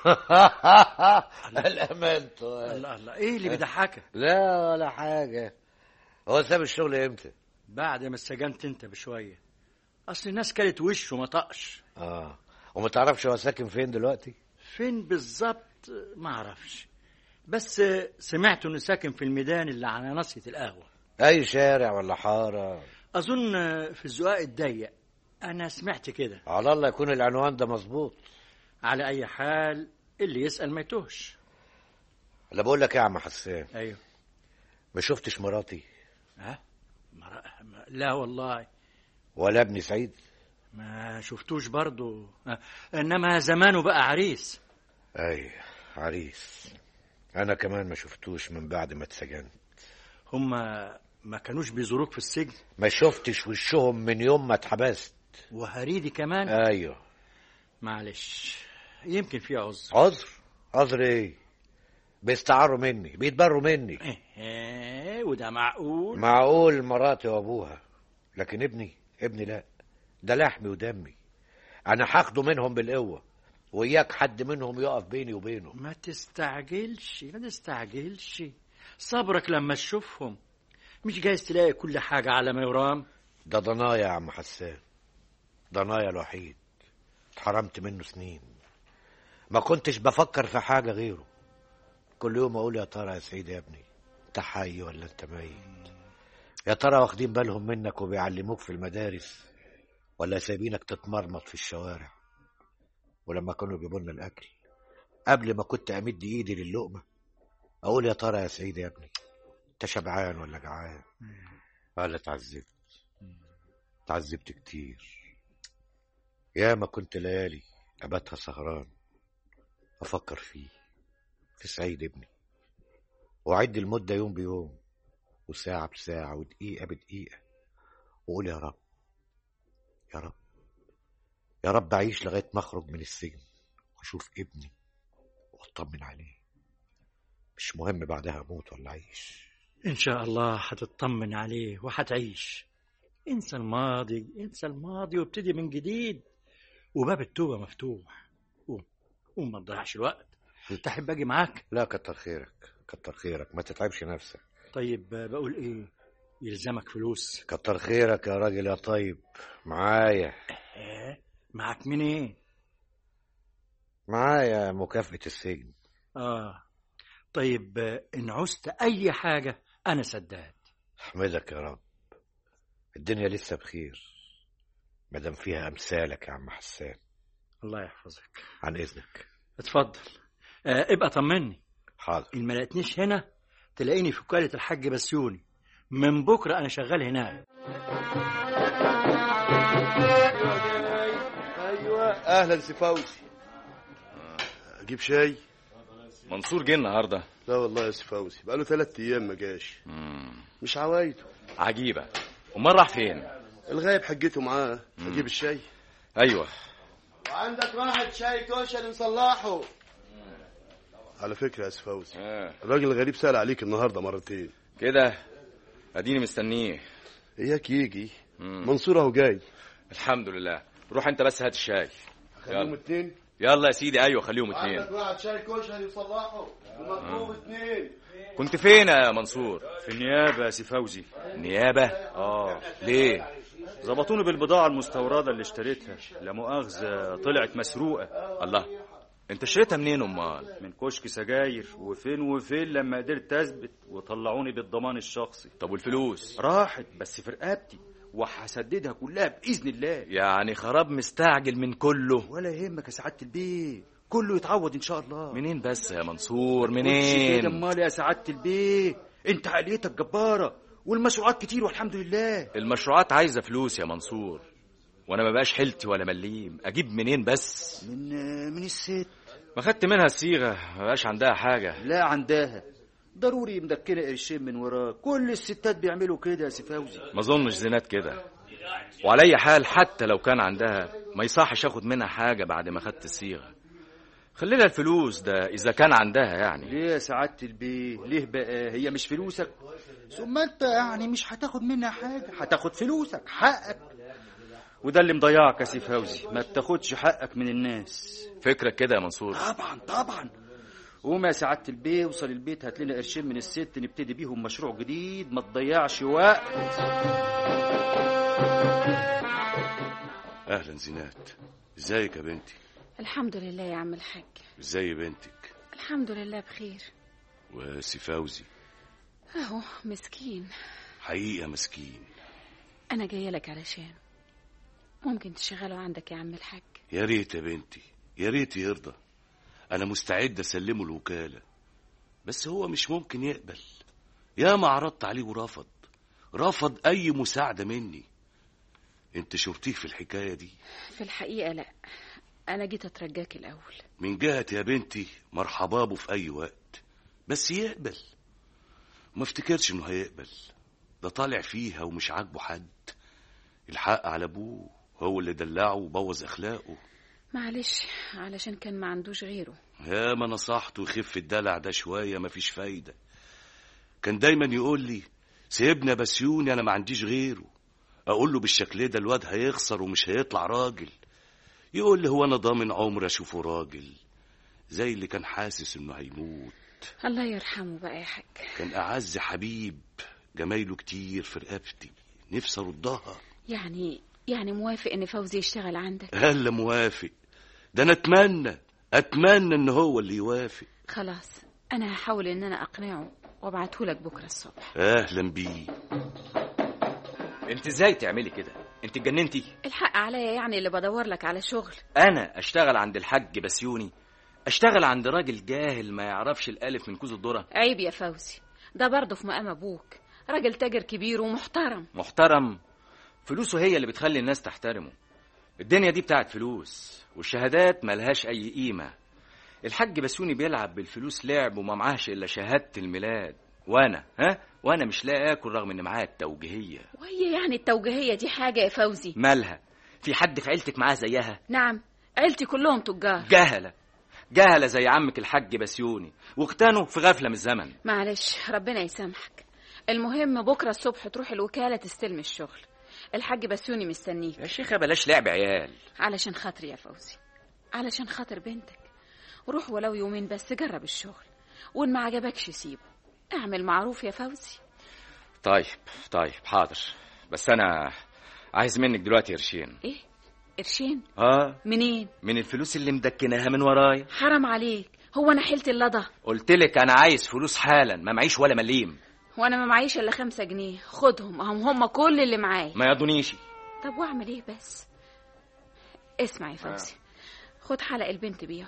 الامانته الله الله ايه اللي بيضحكك لا ولا حاجه هو ساب الشغل امتى بعد ما اتسجنت انت بشويه اصل الناس كلت وشه ما طقش اه وما تعرفش هو ساكن فين دلوقتي فين بالظبط ما اعرفش بس سمعت انه ساكن في الميدان اللي على ناصية القهوة اي شارع ولا حاره اظن في الزقاق الضيق انا سمعت كده على الله يكون العنوان ده مظبوط على اي حال اللي يسأل ما يتوهش لا بقول لك إيه يا عم حسان ايوه ما شفتش مراتي ها مر... ما- لا والله ولا ابني سعيد ما شفتوش برضو آه، انما زمانه بقى عريس اي عريس انا كمان ما شفتوش من بعد ما اتسجنت هما ما كانوش بيزوروك في السجن ما شفتش وشهم من يوم ما اتحبست وهريدي كمان ايوه معلش يمكن في عذر عذر عذر ايه بيستعروا مني بيتبروا مني ايه وده معقول معقول مراتي وابوها لكن ابني ابني لا ده لحمي ودمي انا هاخده منهم بالقوه وياك حد منهم يقف بيني وبينه ما تستعجلش ما تستعجلش صبرك لما تشوفهم مش جايز تلاقي كل حاجة على ما يرام ده ضنايا يا عم حسان ضنايا الوحيد اتحرمت منه سنين ما كنتش بفكر في حاجة غيره كل يوم اقول يا ترى يا سعيد يا ابني انت حي ولا انت ميت يا ترى واخدين بالهم منك وبيعلموك في المدارس ولا سايبينك تتمرمط في الشوارع ولما كانوا يجيبوا لنا الاكل قبل ما كنت امد ايدي للقمه اقول يا ترى يا سعيد يا ابني انت شبعان ولا جعان قال اتعذبت اتعذبت كتير ياما كنت ليالي اباتها سهران افكر فيه في سعيد ابني واعد المده يوم بيوم وساعه بساعه ودقيقه بدقيقه واقول يا رب يا رب يا رب اعيش لغايه ما اخرج من السجن واشوف ابني واطمن عليه مش مهم بعدها اموت ولا اعيش إن شاء الله هتطمن عليه وهتعيش انسى الماضي انسى الماضي وابتدي من جديد وباب التوبة مفتوح قوم قوم ما تضيعش الوقت تحب أجي معاك لا كتر خيرك كتر خيرك ما تتعبش نفسك طيب بقول إيه يلزمك فلوس كتر خيرك يا راجل يا طيب معايا إيه معاك منين معايا مكافأة السجن آه طيب إن عوزت أي حاجة أنا سداد احمدك يا رب الدنيا لسه بخير مادام فيها امثالك يا عم حسان الله يحفظك عن اذنك اتفضل آه ابقى طمني حاضر إن ما لقيتنيش هنا تلاقيني في وكالة الحاج بسيوني من بكرة أنا شغال هناك ايوه اهلا سي فوزي اجيب شاي منصور جه النهارده لا والله يا سي فوزي بقاله ثلاث ايام ما جاش مش عوايده عجيبه امال راح فين الغايب حجته معاه اجيب الشاي ايوه وعندك واحد شاي كشري مصلحه على فكره يا سي فوزي آه. الراجل الغريب سأل عليك النهارده مرتين كده اديني مستنيه اياك يجي مم. منصور اهو جاي الحمد لله روح انت بس هات الشاي خليهم يلا اتنين يلا يا سيدي ايوه خليهم عندك اتنين واحد شاي كشري مصلحه ومطلوب اتنين كنت فين يا منصور في النيابة يا سي فوزي نيابه اه ليه ظبطوني بالبضاعة المستوردة اللي اشتريتها لا مؤاخذة طلعت مسروقة الله انت اشتريتها منين امال من كشك سجاير وفين وفين لما قدرت اثبت وطلعوني بالضمان الشخصي طب والفلوس راحت بس في رقبتي وهسددها كلها باذن الله يعني خراب مستعجل من كله ولا يهمك يا سعاده البيه كله يتعوض ان شاء الله منين بس يا منصور وش كده منين امال يا سعاده البيه انت عقليتك جباره والمشروعات كتير والحمد لله المشروعات عايزه فلوس يا منصور وانا ما بقاش حلتي ولا مليم اجيب منين بس من من الست ما خدت منها الصيغه ما بقاش عندها حاجه لا عندها ضروري مدكنه قرشين من وراك كل الستات بيعملوا كده يا سي فوزي ما اظنش زينات كده وعلى اي حال حتى لو كان عندها ما يصحش اخد منها حاجه بعد ما خدت الصيغه خلينا الفلوس ده اذا كان عندها يعني ليه يا سعادة البيه ليه بقى هي مش فلوسك ثم انت يعني مش هتاخد منها حاجة هتاخد فلوسك حقك وده اللي مضيعك يا سي فوزي ما بتاخدش حقك من الناس فكرك كده يا منصور طبعا طبعا قوم يا سعادة البيه وصل البيت هات لنا قرشين من الست نبتدي بيهم مشروع جديد ما تضيعش وقت اهلا زينات ازيك يا بنتي الحمد لله يا عم الحاج ازاي بنتك الحمد لله بخير وسي فوزي اهو مسكين حقيقه مسكين انا جايه لك علشان ممكن تشغله عندك يا عم الحاج يا ريت يا بنتي يا ريت يرضى انا مستعد اسلمه الوكاله بس هو مش ممكن يقبل يا ما عرضت عليه ورفض رفض اي مساعده مني انت شفتيه في الحكايه دي في الحقيقه لا انا جيت اترجاك الاول من جهة يا بنتي مرحبا به في أي وقت بس يقبل ما افتكرش إنه هيقبل ده طالع فيها ومش عاجبه حد الحق على أبوه هو اللي دلعه وبوظ أخلاقه معلش علشان كان ما عندوش غيره يا ما نصحته يخف الدلع ده شوية مفيش فايدة كان دايما يقول لي سيبنا بسيوني أنا ما عنديش غيره أقول له بالشكل ده الواد هيخسر ومش هيطلع راجل يقول لي هو أنا ضامن عمر أشوفه راجل زي اللي كان حاسس إنه هيموت الله يرحمه بقى يا حاج كان أعز حبيب جمايله كتير في رقبتي نفسي أردها يعني يعني موافق ان فوزي يشتغل عندك هلا موافق ده أنا أتمنى أتمنى إن هو اللي يوافق خلاص انا هحاول ان انا اقنعه وابعته لك بكره الصبح أهلا بيه انت ازاي تعملي كده انت اتجننتي الحق عليا يعني اللي بدور لك على شغل انا اشتغل عند الحاج بسيوني اشتغل عند راجل جاهل ما يعرفش الالف من كوز الذره عيب يا فوزي ده برضه في مقام ابوك راجل تاجر كبير ومحترم محترم فلوسه هي اللي بتخلي الناس تحترمه الدنيا دي بتاعت فلوس والشهادات ملهاش اي قيمه الحاج بسيوني بيلعب بالفلوس لعب وما معاهش الا شهاده الميلاد وانا ها وانا مش لاقي اكل رغم ان معايا التوجيهيه وهي يعني التوجيهيه دي حاجه يا فوزي مالها في حد في عيلتك معاه زيها نعم عيلتي كلهم تجار جهله جهله زي عمك الحاج بسيوني واغتنوا في غفله من الزمن معلش ربنا يسامحك المهم بكره الصبح تروح الوكاله تستلم الشغل الحاج بسيوني مستنيك يا شيخه بلاش لعب عيال علشان خاطري يا فوزي علشان خاطر بنتك روح ولو يومين بس جرب الشغل وان ما عجبكش سيبه اعمل معروف يا فوزي طيب طيب حاضر بس انا عايز منك دلوقتي قرشين ايه قرشين اه منين من الفلوس اللي مدكناها من ورايا حرام عليك هو انا حيلت اللضا قلت لك انا عايز فلوس حالا ما معيش ولا مليم وانا ما معيش الا خمسة جنيه خدهم هم هم كل اللي معايا ما يضنيش طب واعمل ايه بس اسمع يا فوزي خد حلق البنت بيهم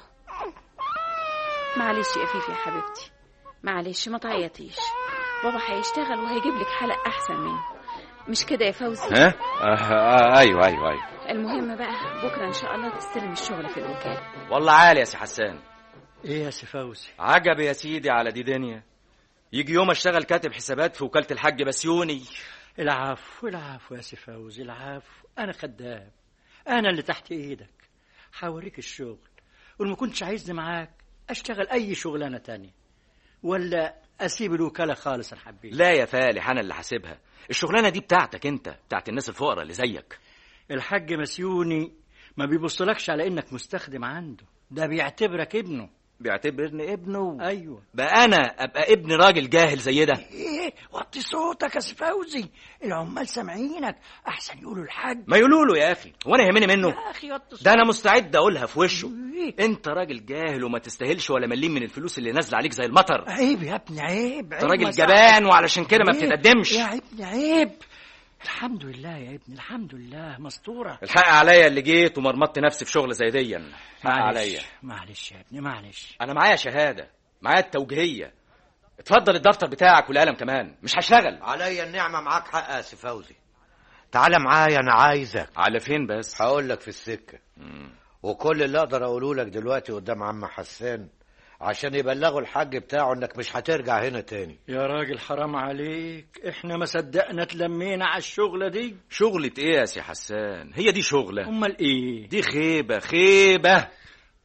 معلش يا فيفي يا حبيبتي معلش ما تعيطيش بابا هيشتغل وهيجيب لك حلق احسن منه مش كده يا فوزي ها آه آه ايوه ايوه ايوه المهم بقى بكره ان شاء الله تستلم الشغل في الوكاله والله عالي يا سي حسان ايه يا سي فوزي عجب يا سيدي على دي دنيا يجي يوم اشتغل كاتب حسابات في وكاله الحاج بسيوني العفو العفو يا سي فوزي العفو انا خدام انا اللي تحت ايدك هوريك الشغل وما كنتش عايزني معاك اشتغل اي شغلانه تانية ولا اسيب الوكاله خالص ان حبيت لا يا فالح انا اللي حاسبها الشغلانه دي بتاعتك انت بتاعت الناس الفقراء اللي زيك الحاج مسيوني ما بيبصلكش على انك مستخدم عنده ده بيعتبرك ابنه بيعتبرني ابنه ايوه بقى انا ابقى ابن راجل جاهل زي ده ايه وطي صوتك يا سي فوزي العمال سامعينك احسن يقولوا الحاج ما يقولوا له يا اخي وانا يهمني منه يا اخي وطي صوتك ده انا مستعد اقولها في وشه إيه؟ انت راجل جاهل وما تستاهلش ولا مليم من الفلوس اللي نازله عليك زي المطر عيب يا ابني عيب انت عيب راجل ما جبان وعلشان كده ما إيه؟ بتتقدمش يا ابني عيب الحمد لله يا ابني الحمد لله مستورة الحق عليا اللي جيت ومرمطت نفسي في شغل زي دي حق عليا معلش يا ابني معلش انا معايا شهاده معايا التوجيهيه اتفضل الدفتر بتاعك والقلم كمان مش هشتغل عليا النعمة معاك حق يا سي فوزي تعالى معايا أنا عايزك على فين بس هقول لك في السكة وكل اللي أقدر أقوله لك دلوقتي قدام عم حسان عشان يبلغوا الحاج بتاعه إنك مش هترجع هنا تاني يا راجل حرام عليك احنا ما صدقنا اتلمينا على الشغلة دي شغلة ايه يا سي حسان هي دي شغلة امال ايه دي خيبة خيبة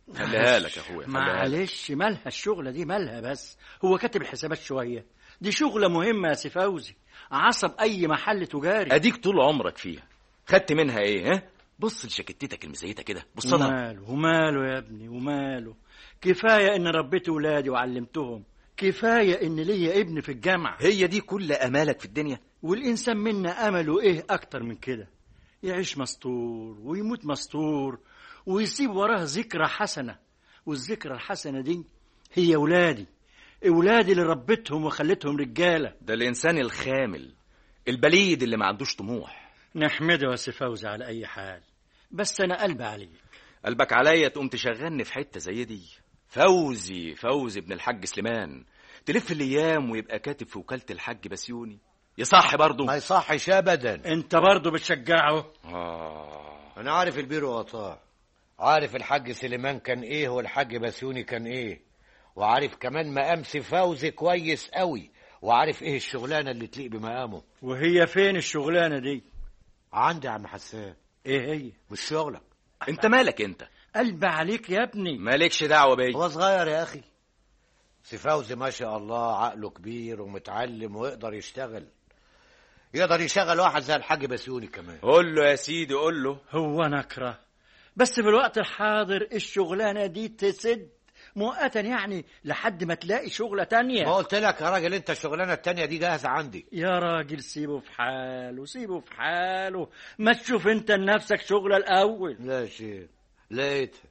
خليها لك يا اخويا خليها لك. معلش مالها الشغلة دي مالها بس هو كاتب الحسابات شوية دي شغلة مهمة يا سي فوزي عصب أي محل تجاري اديك طول عمرك فيها خدت منها ايه ها بص لشكتتك المزيته كده بص لها وماله وماله يا ابني وماله كفاية إن ربيت ولادي وعلمتهم كفاية إن ليا ابن في الجامعة هي دي كل امالك في الدنيا والإنسان منا أمله إيه أكتر من كده يعيش مستور ويموت مستور ويسيب وراه ذكرى حسنة والذكرى الحسنة دي هي ولادي ولادي اللي ربيتهم وخليتهم رجالة ده الانسان الخامل البليد اللي ما عندوش طموح نحمده يا سي فوزي على أي حال بس أنا قلبي عليك قلبك عليا تقوم تشغلني في حته زي دي فوزي فوزي ابن الحاج سليمان تلف الايام ويبقى كاتب في وكاله الحاج بسيوني يصح برضه ما يصحش ابدا أنت برضه بتشجعه آه. انا عارف البير وقطاع عارف الحاج سليمان كان ايه والحاج بسيوني كان ايه وعارف كمان مقام سي فوزي كويس قوي وعارف ايه الشغلانه اللي تليق بمقامه وهي فين الشغلانة دي عندي يا عم حسان إيه هي مش شغلك انت مالك انت قلبي عليك يا ابني مالكش دعوه بيا هو صغير يا اخي سي فوزي ما شاء الله عقله كبير ومتعلم ويقدر يشتغل يقدر يشغل واحد زي الحاج بسيوني كمان قول له يا سيدي قول له هو نكره بس في الوقت الحاضر الشغلانة دي تسد مؤقتا يعني لحد ما تلاقي شغلة تانية ما قلت لك يا راجل انت الشغلانه التانية دي جاهزه عندي يا راجل سيبه في حاله سيبه في حاله ما تشوف انت لنفسك شغلة الأول لا شيء لقيتها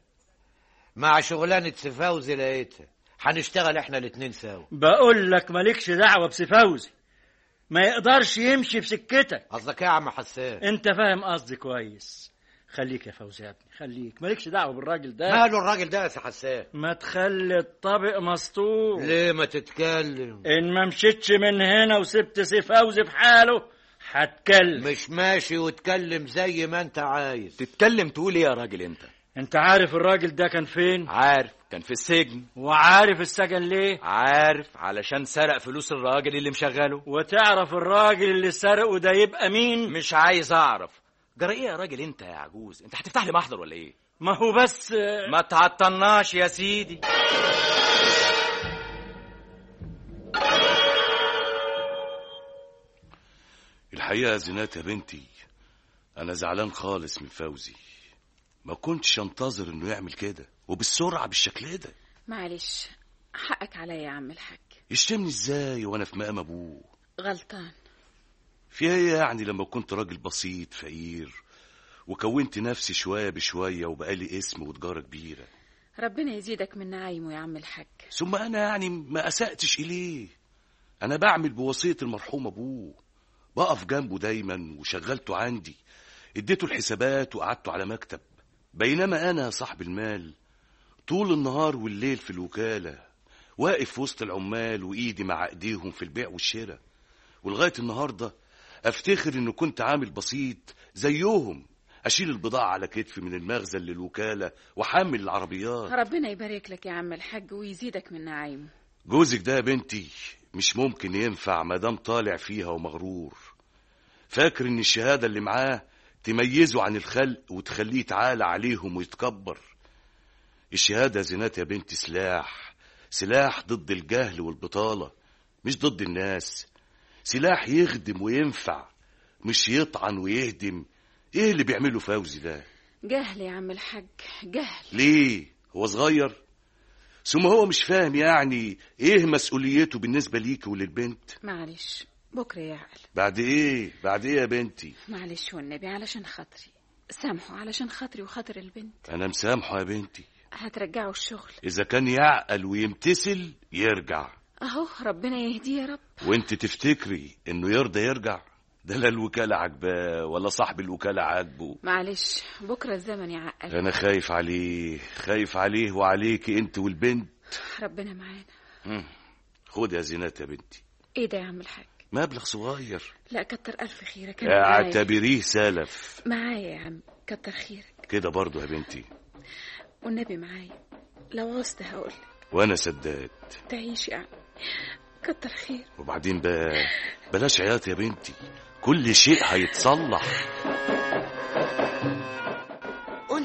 مع شغلانه سي فوزي لقيتها هنشتغل احنا الاتنين سوا بقول لك مالكش دعوة بسفوزي ما يقدرش يمشي في سكتك قصدك ايه يا عم حسان انت فاهم قصدي كويس خليك يا فوزي يا ابني خليك مالكش دعوة بالراجل ده ماله الراجل ده يا سي حسان ما تخلي الطبق مسطور ليه ما تتكلم ان ما مشيتش من هنا وسبت سي فوزي في حاله هتكلم مش ماشي وتكلم زي ما انت عايز تتكلم تقول ايه يا راجل انت انت عارف الراجل ده كان فين عارف كان في السجن وعارف السجن ليه عارف علشان سرق فلوس الراجل اللي مشغله وتعرف الراجل اللي سرقه ده يبقى مين مش عايز اعرف جرى ايه يا راجل انت يا عجوز انت هتفتح لي محضر ولا ايه ما هو بس ما تعطلناش يا سيدي الحقيقة يا زينات يا بنتي أنا زعلان خالص من فوزي ما كنتش انتظر إنه يعمل كده وبالسرعة بالشكل ده معلش حقك عليا يا عم الحاج يشتمني إزاي وأنا في مقام أبوه غلطان في ايه يعني لما كنت راجل بسيط فقير وكونت نفسي شوية بشوية وبقالي اسم وتجارة كبيرة ربنا يزيدك من نعيمه يا عم الحاج ثم أنا يعني ما أسأتش إليه أنا بعمل بوصية المرحوم أبوه بقف جنبه دايما وشغلته عندي اديته الحسابات وقعدته على مكتب بينما أنا صاحب المال طول النهار والليل في الوكالة واقف في وسط العمال وإيدي مع إيديهم في البيع والشراء ولغاية النهاردة أفتخر إنه كنت عامل بسيط زيهم أشيل البضاعة على كتفي من المخزن للوكالة وحمل العربيات ربنا يبارك لك يا عم الحاج ويزيدك من نعيمه جوزك ده يا بنتي مش ممكن ينفع مادام طالع فيها ومغرور فاكر ان الشهادة اللي معاه تميزه عن الخلق وتخليه يتعالى عليهم ويتكبر الشهادة يا زينات يا بنتي سلاح سلاح ضد الجهل والبطالة مش ضد الناس سلاح يخدم وينفع مش يطعن ويهدم ايه اللي بيعمله فوزي ده جهل يا عم الحاج جهل ليه هو صغير ثم هو مش فاهم يعني ايه مسؤوليته بالنسبة ليك وللبنت معلش بكرة يعقل بعد ايه بعد ايه يا بنتي معلش والنبي علشان خاطري سامحه علشان خاطري وخاطر البنت انا مسامحه يا بنتي هترجعه الشغل اذا كان يعقل ويمتثل يرجع اهو ربنا يهديه يا رب وانت تفتكري انه يرضى يرجع ده لا الوكالة عاجباه ولا صاحب الوكالة عاجبه معلش بكرة الزمن يعقل انا خايف عليه خايف عليه وعليكي انت والبنت ربنا معانا مم. خد يا زينات يا بنتي ايه ده يا عم الحاج مبلغ صغير لا كتر الف خيرك أنا معايا اعتبريه سلف معايا يا عم كتر خيرك كده برضو يا بنتي والنبي معايا لو عوزت هقول وانا سداد تعيش يا عم كتر خير وبعدين بقى بلاش عياط يا بنتي كل شيء هيتصلح قلت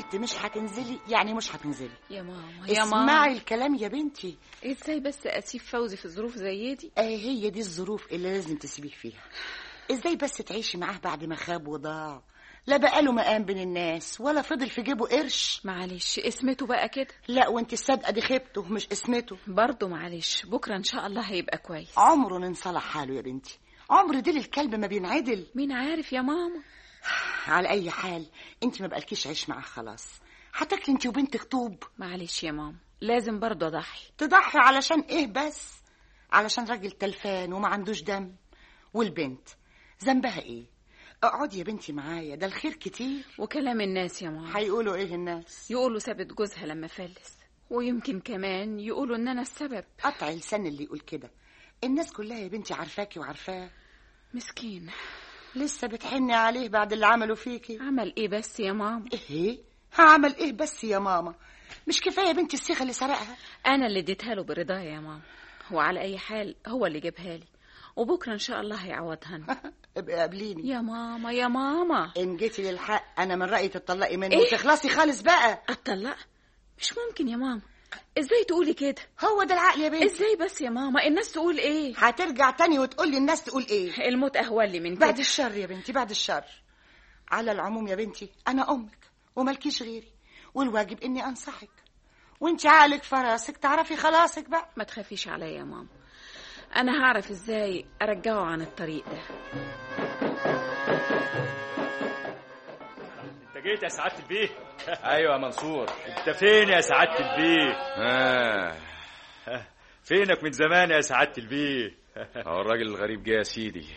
قلت مش هتنزلي يعني مش هتنزلي يا ماما يا اسمعي ماما الكلام يا بنتي ازاي بس اسيب فوزي في ظروف زي دي اهي هي دي الظروف اللي لازم تسيبيه فيها ازاي بس تعيشي معاه بعد ما خاب وضاع لا بقاله مقام بين الناس ولا فضل في جيبه قرش معلش اسمته بقى كده لا وانت الصدقه دي خيبته مش اسمته برضه معلش بكره ان شاء الله هيبقى كويس عمره ما انصلح حاله يا بنتي عمر ديل الكلب ما بينعدل مين عارف يا ماما على اي حال انت ما بقالكيش عيش معاه خلاص هتاكلي انت وبنتك طوب معلش يا ماما لازم برضه اضحي تضحي علشان ايه بس علشان راجل تلفان وما عندوش دم والبنت ذنبها ايه اقعدي يا بنتي معايا ده الخير كتير وكلام الناس يا ماما هيقولوا ايه الناس يقولوا سابت جوزها لما فلس ويمكن كمان يقولوا ان انا السبب قطع لسان اللي يقول كده الناس كلها يا بنتي عارفاكي وعارفاه مسكين لسه بتحني عليه بعد اللي عملوا فيكي عمل ايه بس يا ماما ايه هعمل ايه بس يا ماما مش كفايه بنتي الصيغه اللي سرقها انا اللي اديتها له برضايا يا ماما وعلى اي حال هو اللي جابها لي وبكره ان شاء الله هيعوضها لنا. ابقى قابليني يا ماما يا ماما ان جيتي للحق انا من رايي تطلقي منه إيه؟ وتخلصي خالص بقى اتطلق مش ممكن يا ماما ازاي تقولي كده هو ده العقل يا بنتي ازاي بس يا ماما الناس تقول ايه هترجع تاني وتقول لي الناس تقول ايه الموت اهون لي من بعد كده الشر يا بنتي بعد الشر على العموم يا بنتي انا امك وملكيش غيري والواجب اني انصحك وانت عقلك في راسك تعرفي خلاصك بقى ما تخافيش عليا يا ماما انا هعرف ازاي ارجعه عن الطريق ده انت جيت يا سعاده البيه ايوه يا منصور انت فين يا سعاده البيه اه فينك من زمان يا سعاده البيه هو الراجل الغريب جه يا سيدي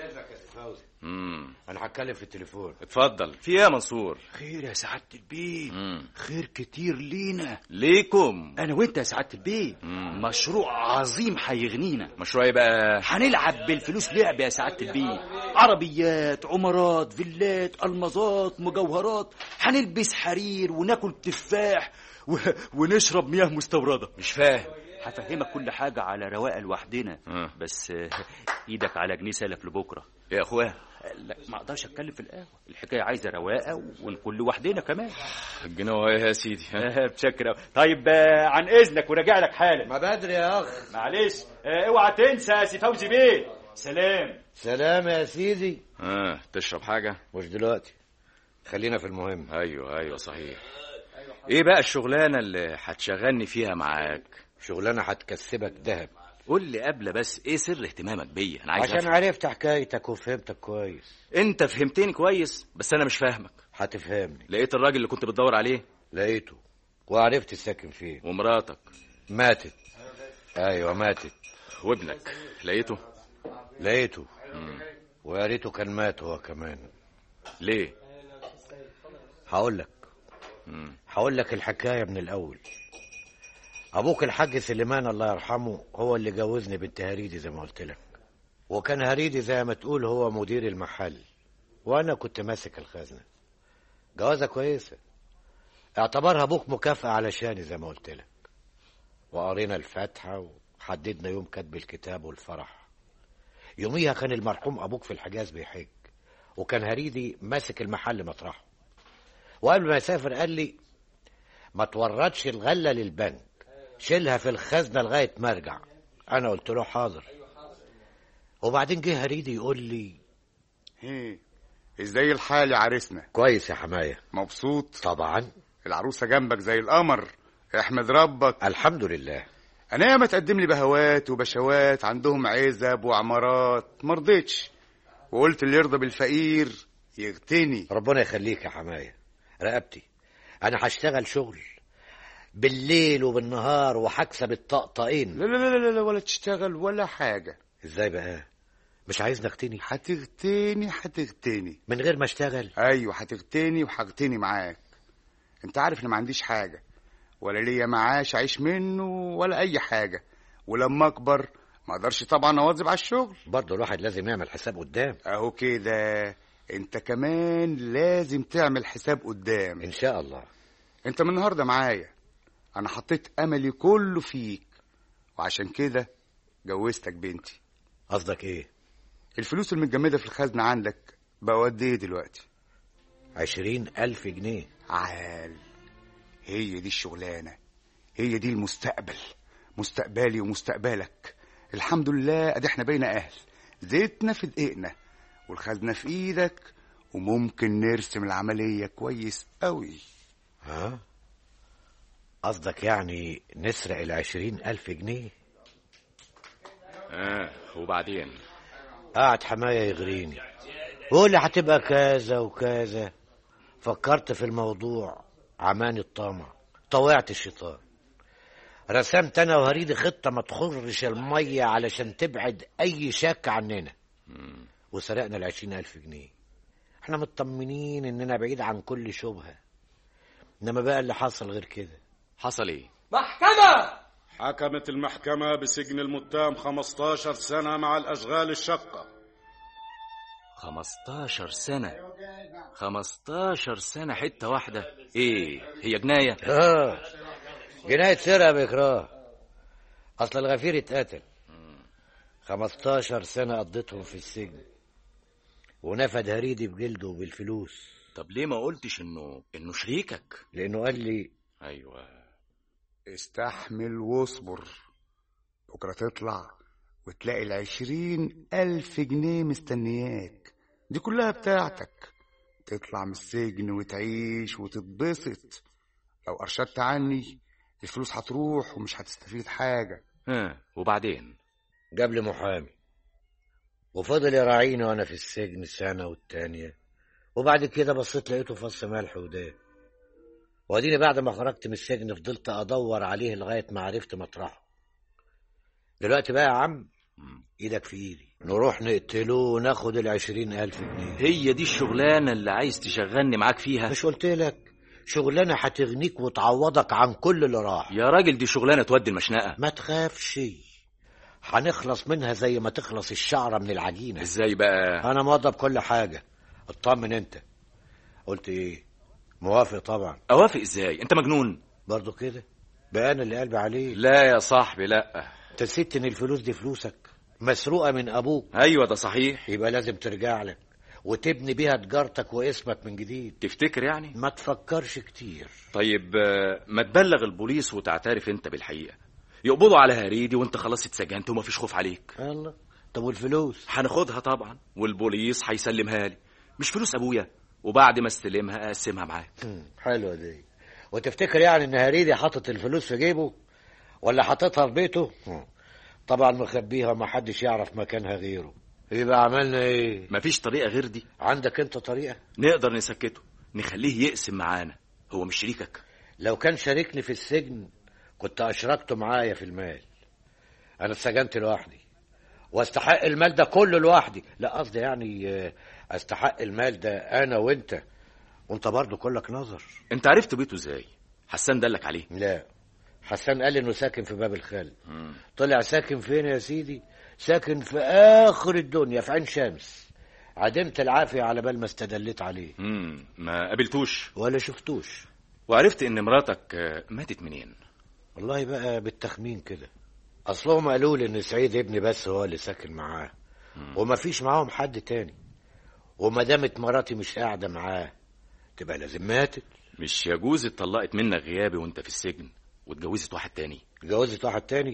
امم انا هتكلم في التليفون اتفضل في ايه يا منصور خير يا سعاده البيه مم. خير كتير لينا ليكم انا وانت يا سعاده البيه مم. مشروع عظيم هيغنينا مشروع ايه بقى هنلعب بالفلوس لعب يا سعاده البيه عربيات عمارات فيلات المظات مجوهرات هنلبس حرير وناكل تفاح و... ونشرب مياه مستورده مش فاهم هفهمك كل حاجه على رواقه لوحدنا آه. بس آه، ايدك على جنيه سلف لبكره يا اخويا لا ما اقدرش اتكلم في القهوه الحكايه عايزه رواقه ونكون لوحدنا كمان الجنيه ايه يا سيدي ها؟ بشكر أوي. طيب آه، عن اذنك وراجع لك حالا ما بدري يا اخ معلش آه، اوعى تنسى يا سي فوزي بيه سلام سلام يا سيدي اه تشرب حاجه مش دلوقتي خلينا في المهم ايوه ايوه صحيح ايه بقى الشغلانه اللي هتشغلني فيها معاك شغلانه هتكسبك ذهب قول لي قبل بس ايه سر اهتمامك بيا انا عايز عشان أفهم. عرفت حكايتك وفهمتك كويس انت فهمتني كويس بس انا مش فاهمك هتفهمني لقيت الراجل اللي كنت بتدور عليه لقيته وعرفت الساكن فين ومراتك ماتت ايوه ماتت وابنك لقيته لقيته ويا ريته كان مات هو كمان ليه هقول لك مم. هقول لك الحكايه من الاول ابوك الحاج سليمان الله يرحمه هو اللي جوزني بنت هريدي زي ما قلت لك وكان هريدي زي ما تقول هو مدير المحل وانا كنت ماسك الخزنه جوازه كويسه اعتبرها ابوك مكافاه علشاني زي ما قلت لك وقرينا الفاتحه وحددنا يوم كتب الكتاب والفرح يوميها كان المرحوم ابوك في الحجاز بيحج وكان هريدي ماسك المحل مطرحه وقبل ما يسافر قال لي ما توردش الغلة للبنك شيلها في الخزنة لغاية ما ارجع انا قلت له حاضر وبعدين جه هريدي يقول لي ايه ازاي الحال يا عريسنا كويس يا حماية مبسوط طبعا العروسه جنبك زي القمر احمد ربك الحمد لله انا ياما تقدم لي بهوات وبشوات عندهم عزب وعمارات مرضتش وقلت اللي يرضى بالفقير يغتني ربنا يخليك يا حماية رقبتي انا هشتغل شغل بالليل وبالنهار وهكسب الطقطقين لا لا لا لا لا ولا تشتغل ولا حاجه ازاي بقى مش عايزني اغتني هتغتني هتغتني من غير ما اشتغل ايوه هتغتني وهغتني معاك انت عارف ان ما عنديش حاجه ولا ليا معاش اعيش منه ولا اي حاجه ولما اكبر ما اقدرش طبعا اواظب على الشغل برضه الواحد لازم يعمل حساب قدام اهو كده انت كمان لازم تعمل حساب قدام ان شاء الله انت من النهارده معايا انا حطيت املي كله فيك وعشان كده جوزتك بنتي قصدك ايه الفلوس المتجمده في الخزنه عندك بقى قد ايه دلوقتي عشرين ألف جنيه عال هي دي الشغلانة هي دي المستقبل مستقبلي ومستقبلك الحمد لله ادي احنا بين اهل زيتنا في دقيقنا والخزنة في ايدك وممكن نرسم العملية كويس قوي ها قصدك يعني نسرق العشرين ألف جنيه آه وبعدين قعد حماية يغريني بقول لي هتبقى كذا وكذا فكرت في الموضوع عماني الطمع طوعت الشيطان رسمت انا وهريدي خطة ما تخرش المية علشان تبعد اي شك عننا وسرقنا العشرين الف جنيه احنا مطمنين اننا بعيد عن كل شبهة انما بقى اللي حصل غير كده حصل ايه محكمة حكمت المحكمة بسجن المتهم 15 سنة مع الأشغال الشقة 15 سنة 15 سنة حتة واحدة ايه هي جناية اه جناية سرقة بإكراه أصل الغفير اتقتل 15 سنة قضيتهم في السجن ونفد هريدي بجلده وبالفلوس طب ليه ما قلتش انه انه شريكك لأنه قال لي ايوه استحمل واصبر بكرة تطلع وتلاقي العشرين ألف جنيه مستنياك دي كلها بتاعتك تطلع من السجن وتعيش وتتبسط لو أرشدت عني الفلوس هتروح ومش هتستفيد حاجة ها وبعدين جاب لي محامي وفضل يراعيني وانا في السجن سنة والتانية وبعد كده بصيت لقيته فص ملح وداب واديني بعد ما خرجت من السجن فضلت ادور عليه لغاية ما عرفت مطرحه دلوقتي بقى يا عم ايدك في ايدي نروح نقتله وناخد العشرين الف جنيه هي دي الشغلانة اللي عايز تشغلني معاك فيها مش قلت لك شغلانة هتغنيك وتعوضك عن كل اللي راح يا راجل دي شغلانة تودي المشنقة ما تخافش هنخلص منها زي ما تخلص الشعرة من العجينة ازاي بقى انا موضب كل حاجة اطمن انت قلت ايه موافق طبعا اوافق ازاي انت مجنون برضو كده بقى انا اللي قلبي عليه لا يا صاحبي لا انت نسيت ان الفلوس دي فلوسك مسروقة من ابوك ايوه ده صحيح يبقى لازم ترجع لك وتبني بيها تجارتك واسمك من جديد تفتكر يعني ما تفكرش كتير طيب آه، ما تبلغ البوليس وتعترف انت بالحقيقة يقبضوا على هريدي وانت خلاص اتسجنت ومفيش خوف عليك الله طب والفلوس هناخدها طبعا والبوليس هيسلمها لي مش فلوس ابويا وبعد ما استلمها اقسمها معاك مم، حلوة دي وتفتكر يعني ان هريدي حاطط الفلوس في جيبه ولا حاططها في بيته مم. طبعا مخبيها وما حدش يعرف مكانها غيره يبقى عملنا ايه مفيش طريقة غير دي عندك انت طريقة نقدر نسكته نخليه يقسم معانا هو مش شريكك لو كان شاركني في السجن كنت اشركته معايا في المال انا اتسجنت لوحدي واستحق المال ده كله لوحدي لا قصدي يعني آه، استحق المال ده انا وانت وانت برضو كلك نظر انت عرفت بيته ازاي حسان دلك عليه لا حسان قال انه ساكن في باب الخال طلع ساكن فين يا سيدي ساكن في اخر الدنيا في عين شمس عدمت العافية على بال ما استدليت عليه امم ما قابلتوش ولا شفتوش وعرفت ان مراتك آه، ماتت منين والله بقى بالتخمين كده اصلهم قالوا لي ان سعيد ابني بس هو اللي ساكن معاه وما فيش معاهم حد تاني وما دامت مراتي مش قاعده معاه تبقى لازم ماتت مش يجوز اتطلقت منك غيابي وانت في السجن واتجوزت واحد تاني اتجوزت واحد تاني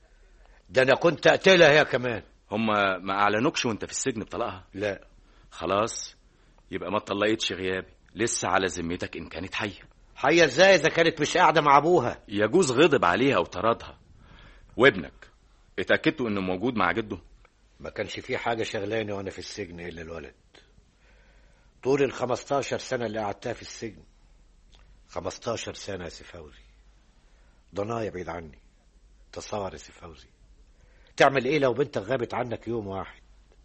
ده انا كنت اقتلها هي كمان هما ما اعلنوكش وانت في السجن بطلاقها لا خلاص يبقى ما اتطلقتش غيابي لسه على ذمتك ان كانت حيه حية ازاي اذا كانت مش قاعده مع ابوها يجوز غضب عليها وطردها وابنك اتاكدتوا انه موجود مع جده ما كانش في حاجه شغلاني وانا في السجن الا الولد طول ال 15 سنه اللي قعدتها في السجن 15 سنه يا سي فوزي ضنايا بعيد عني تصور يا سي فوزي تعمل ايه لو بنتك غابت عنك يوم واحد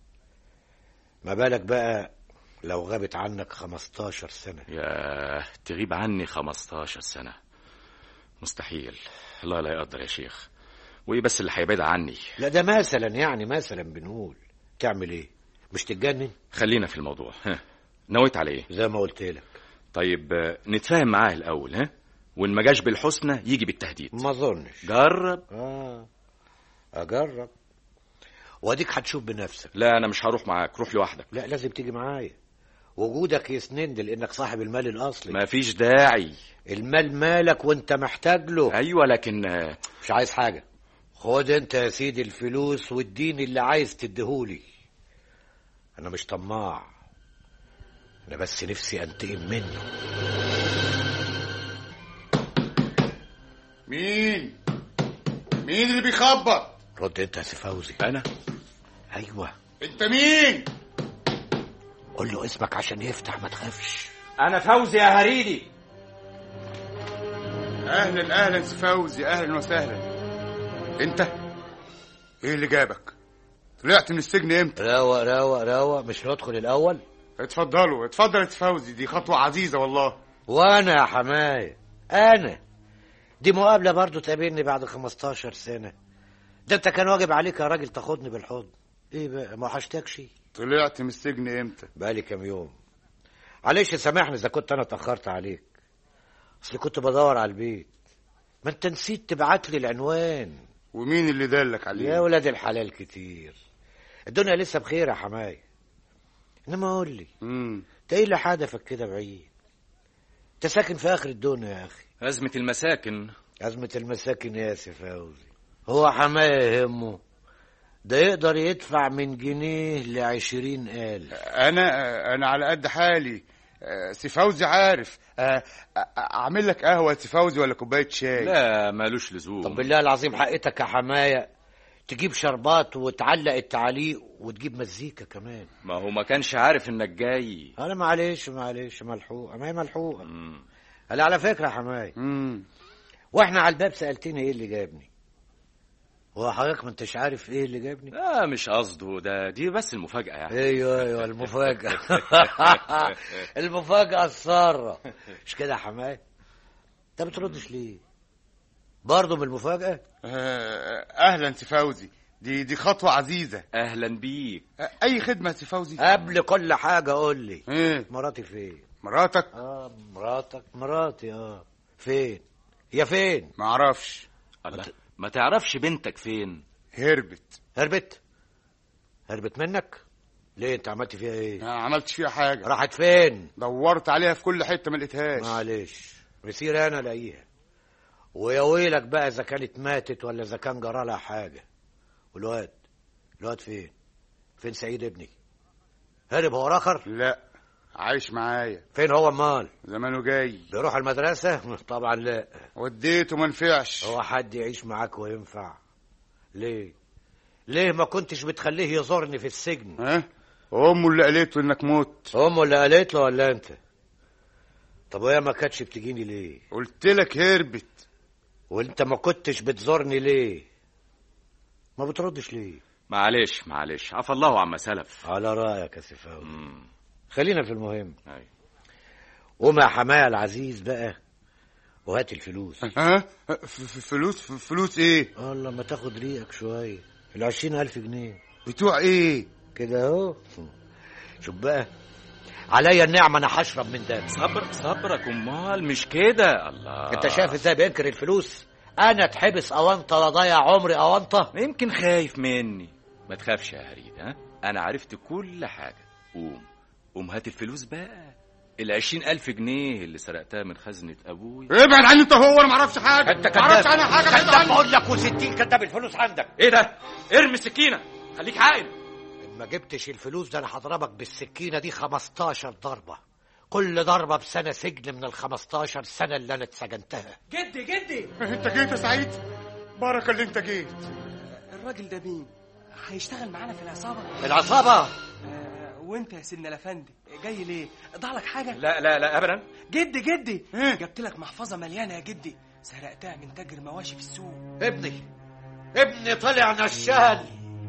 ما بالك بقى لو غابت عنك 15 سنه ياه تغيب عني 15 سنه مستحيل الله لا يقدر يا شيخ وايه بس اللي هيبعد عني لا ده مثلا يعني مثلا بنقول تعمل ايه مش تتجنن خلينا في الموضوع ها نويت على ايه زي ما قلت لك طيب آه، نتفاهم معاه الاول ها وان ما جاش بالحسنى يجي بالتهديد ما اظنش جرب اه اجرب واديك هتشوف بنفسك لا انا مش هروح معاك روح لوحدك لا لازم تيجي معايا وجودك يسند لانك صاحب المال الاصلي مفيش داعي المال مالك وانت محتاج له ايوه لكن آه، مش عايز حاجه خد انت يا سيدي الفلوس واديني اللي عايز تديهولي انا مش طماع انا بس نفسي انتقم منه مين مين اللي بيخبط رد انت يا سي فوزي انا ايوه انت مين قول له اسمك عشان يفتح ما تخافش انا فوزي يا هريدي اهلا اهلا سي فوزي اهلا وسهلا انت ايه اللي جابك طلعت من السجن امتى روق روق روق مش ندخل الاول اتفضلوا اتفضل يا سي فوزي دي خطوه عزيزه والله وانا يا حماية انا دي مقابلة برضو تقابلني بعد 15 سنة ده انت كان واجب عليك يا راجل تاخدني بالحضن ايه بقى ما وحشتكش طلعت من السجن امتى بقالي كام يوم معلش سامحني اذا كنت انا اتاخرت عليك اصل كنت بدور على البيت ما انت نسيت تبعت لي العنوان ومين اللي دلك عليه يا ولاد الحلال كتير الدنيا لسه بخير يا حماية انما قول لي امم انت ايه اللي حدفك كده بعيد انت ساكن في اخر الدنيا يا اخي أزمة المساكن أزمة المساكن يا سي فوزي هو حماية يهمه ده يقدر يدفع من جنيه لعشرين ألف انا انا على قد حالي آه، سي فوزي عارف آه، آه، اعمل لك قهوه يا سي فوزي ولا كوبايه شاي لا مالوش لزوم طب بالله العظيم حقتك يا حماية تجيب شربات وتعلق التعليق وتجيب مزيكا كمان ما هو ما كانش عارف انك جاي انا معلش معلش ملحوقه ما هي ملحوقه مم. هلا على فكره يا حماية امم واحنا على الباب سالتني ايه اللي جابني هو حضرتك ما انتش عارف ايه اللي جابني لا مش قصده ده دي بس المفاجأة يعني ايوه ايوه المفاجأة المفاجأة السارة مش كده يا حماية انت بتردش ليه برضه من المفاجأة آه، اهلا سي فوزي دي دي خطوه عزيزه أهلا بيك آه، اي خدمه يا سي فوزي قبل كل حاجة قول لي ايه مراتي فين مراتك اه مراتك مراتي اه فين هي فين ما اعرفش الله ما تعرفش بنتك فين هربت هربت هربت منك ليه انت عملت فيها ايه انا عملتش فيها حاجه راحت فين دورت عليها في كل حته ما لقيتهاش معلش مسير انا الاقيها ويا ويلك بقى اذا كانت ماتت ولا اذا كان جرى لها حاجه والواد الواد فين فين سعيد ابني هرب هو اخر لا عايش معايا فين هو امال زمانه جاي بيروح المدرسه طبعا لا وديته ما نفعش هو حد يعيش معاك وينفع ليه ليه ما كنتش بتخليه يزورني في السجن ها امه اللي قالت له انك موت امه اللي قالت له ولا انت طب وهي ما كانتش بتجيني ليه قلت لك هربت وانت ما كنتش بتزورني ليه ما بتردش ليه معلش معلش عفى الله عما سلف على رايك يا سفاوي مم. خلينا في المهم أيوة. قوم يا حماية العزيز بقى وهات الفلوس ها ف- ف- فلوس ف- فلوس ايه والله ما تاخد ريقك شوية العشرين ألف جنيه بتوع ايه كده اهو شوف بقى عليا النعمة أنا هشرب من ده صبر صبرك امال مش كده الله أنت شايف إزاي بينكر الفلوس أنا اتحبس أونطة لا ضيع عمري أونطة يمكن خايف مني ما تخافش يا هريد ها انا عرفت كل حاجة قوم قوم هات الفلوس بقى العشرين ألف جنيه اللي سرقتها من خزنة أبوي ابعد عني انت هو انا ما اعرفش حاجه أنت ما اعرفش كذاب عنها حاجه ابعد كذاب عني بقول لك وستين كذاب الفلوس عندك إيه ده؟ ارمي السكينة خليك عاقل إن ما جبتش الفلوس ده أنا هضربك بالسكينة دي 15 ضربة كل ضربة بسنة سجن من ال 15 سنة اللي أنا اتسجنتها جدي جدي انت جيت يا سعيد بارك اللي انت جيت الراجل ده مين هيشتغل معانا في العصابة العصابة آه وانت يا سيدنا الافندي جاي ليه ضاع لك حاجة لا لا لا أبدا جدي جدي إيه؟ جبت لك محفظة مليانة يا جدي سرقتها من تاجر مواشي في السوق ابني ابني طلع نشال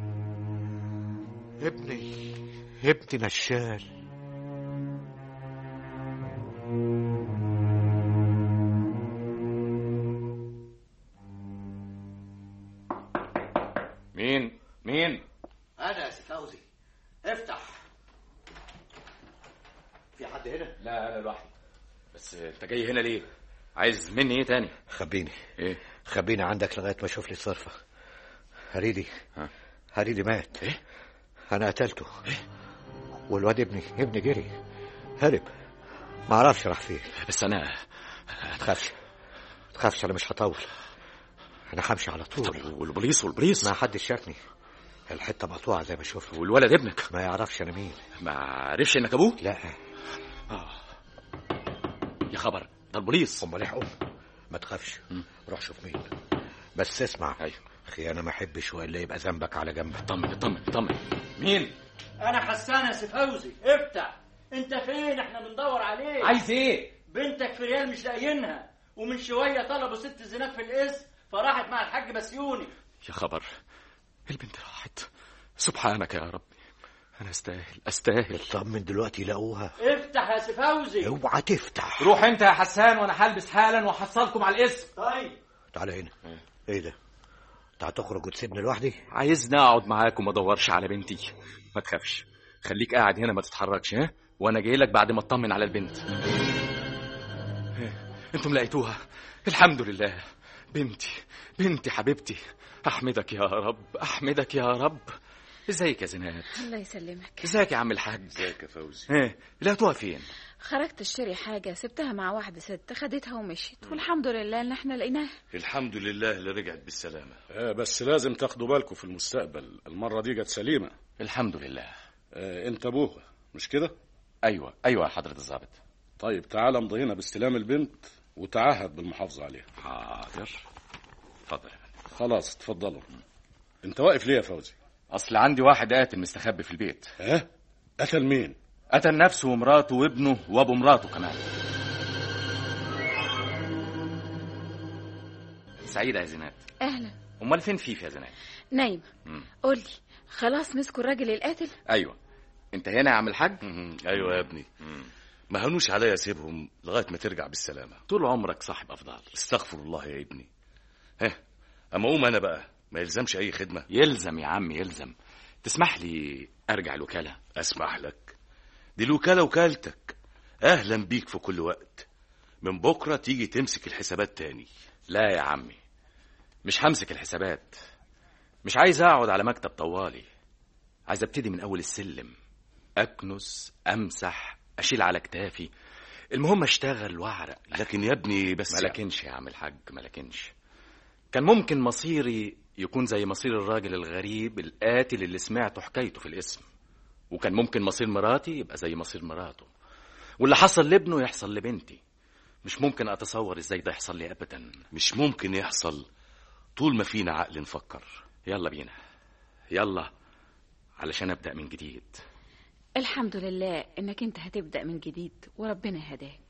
ابني ابني نشال مين مين انا يا سي فوزي افتح في حد هنا لا أنا لوحدي بس أنت جاي هنا ليه عايز مني إيه تاني خبيني إيه خبيني عندك لغايه ما اشوف لي صرفه هريدي ها؟ هريدي مات إيه؟ انا قتلته والواد ابني ابني جري هرب ما اعرفش راح فين بس انا ما تخافش ما تخافش انا مش هطول انا همشي على طول والبوليس والبوليس ما حدش شافني الحته مقطوعه زي ما شفت والولد ابنك ما يعرفش انا مين ما عرفش انك ابوه لا يا خبر ده البوليس امال ايه ما تخافش روح شوف مين بس اسمع ايوه اخي انا ما احبش والا يبقى ذنبك على جنب اطمن اطمن اطمن مين انا حسان يا سي فوزي افتح انت فين احنا بندور عليك عايز ايه بنتك في ريال مش لاقيينها ومن شويه طلبوا ست زينات في الاسم فراحت مع الحاج بسيوني يا خبر البنت راحت سبحانك يا رب انا استاهل استاهل اطمن دلوقتي لقوها افتح يا سي فوزي اوعى تفتح روح انت يا حسان وانا هلبس حالا واحصلكم على الاسم طيب تعالى هنا ايه ده انت هتخرج وتسيبني لوحدي عايزني اقعد معاك وما ادورش على بنتي ما تخافش خليك قاعد هنا ما تتحركش ها وانا جاي لك بعد ما اطمن على البنت ها، انتم لقيتوها الحمد لله بنتي بنتي حبيبتي احمدك يا رب احمدك يا رب ازيك يا زينات الله يسلمك ازيك يا عم الحاج ازيك يا فوزي ايه لقيتوها فين خرجت اشتري حاجة سبتها مع واحدة ست خدتها ومشيت والحمد لله ان احنا لقيناها الحمد لله اللي رجعت بالسلامة آه بس لازم تاخدوا بالكم في المستقبل المرة دي جت سليمة الحمد لله آه انت ابوها مش كده ايوه ايوه يا حضرة الضابط طيب تعال امضي هنا باستلام البنت وتعهد بالمحافظة عليها حاضر اتفضل خلاص اتفضلوا انت واقف ليه يا فوزي اصل عندي واحد قاتل مستخبي في البيت ها قتل مين قتل نفسه ومراته وابنه وابو مراته كمان سعيدة يا زينات اهلا امال فين فيفي يا زينات نايم مم. قولي خلاص مسكوا الراجل القاتل ايوه انت هنا يا عم الحاج مم. ايوه يا ابني ما هنوش عليا اسيبهم لغايه ما ترجع بالسلامه طول عمرك صاحب افضل استغفر الله يا ابني ها اما اقوم انا بقى ما يلزمش اي خدمه يلزم يا عم يلزم تسمح لي ارجع الوكاله اسمح لك دي الوكاله وكالتك اهلا بيك في كل وقت من بكره تيجي تمسك الحسابات تاني لا يا عمي مش همسك الحسابات مش عايز اقعد على مكتب طوالي عايز ابتدي من اول السلم اكنس امسح اشيل على كتافي المهم اشتغل واعرق لكن يا ابني بس ما لكنش يا عم الحاج ما لكنش كان ممكن مصيري يكون زي مصير الراجل الغريب القاتل اللي سمعته حكايته في الاسم وكان ممكن مصير مراتي يبقى زي مصير مراته واللي حصل لابنه يحصل لبنتي مش ممكن اتصور ازاي ده يحصل لي ابدا مش ممكن يحصل طول ما فينا عقل نفكر يلا بينا يلا علشان ابدا من جديد الحمد لله انك انت هتبدأ من جديد وربنا هداك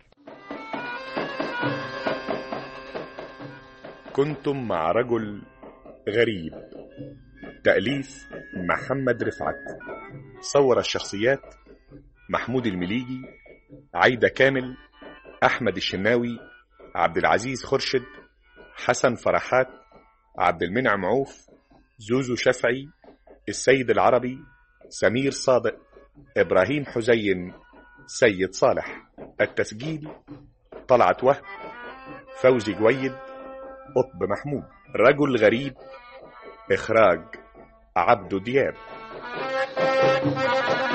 كنتم مع رجل غريب تأليف محمد رفعت صور الشخصيات محمود المليجي عايدة كامل أحمد الشناوي عبد العزيز خرشد حسن فرحات عبد المنعم عوف زوزو شفعي السيد العربي سمير صادق إبراهيم حزين سيد صالح التسجيل طلعت وهب فوزي جويد قطب محمود رجل غريب إخراج عبدو دياب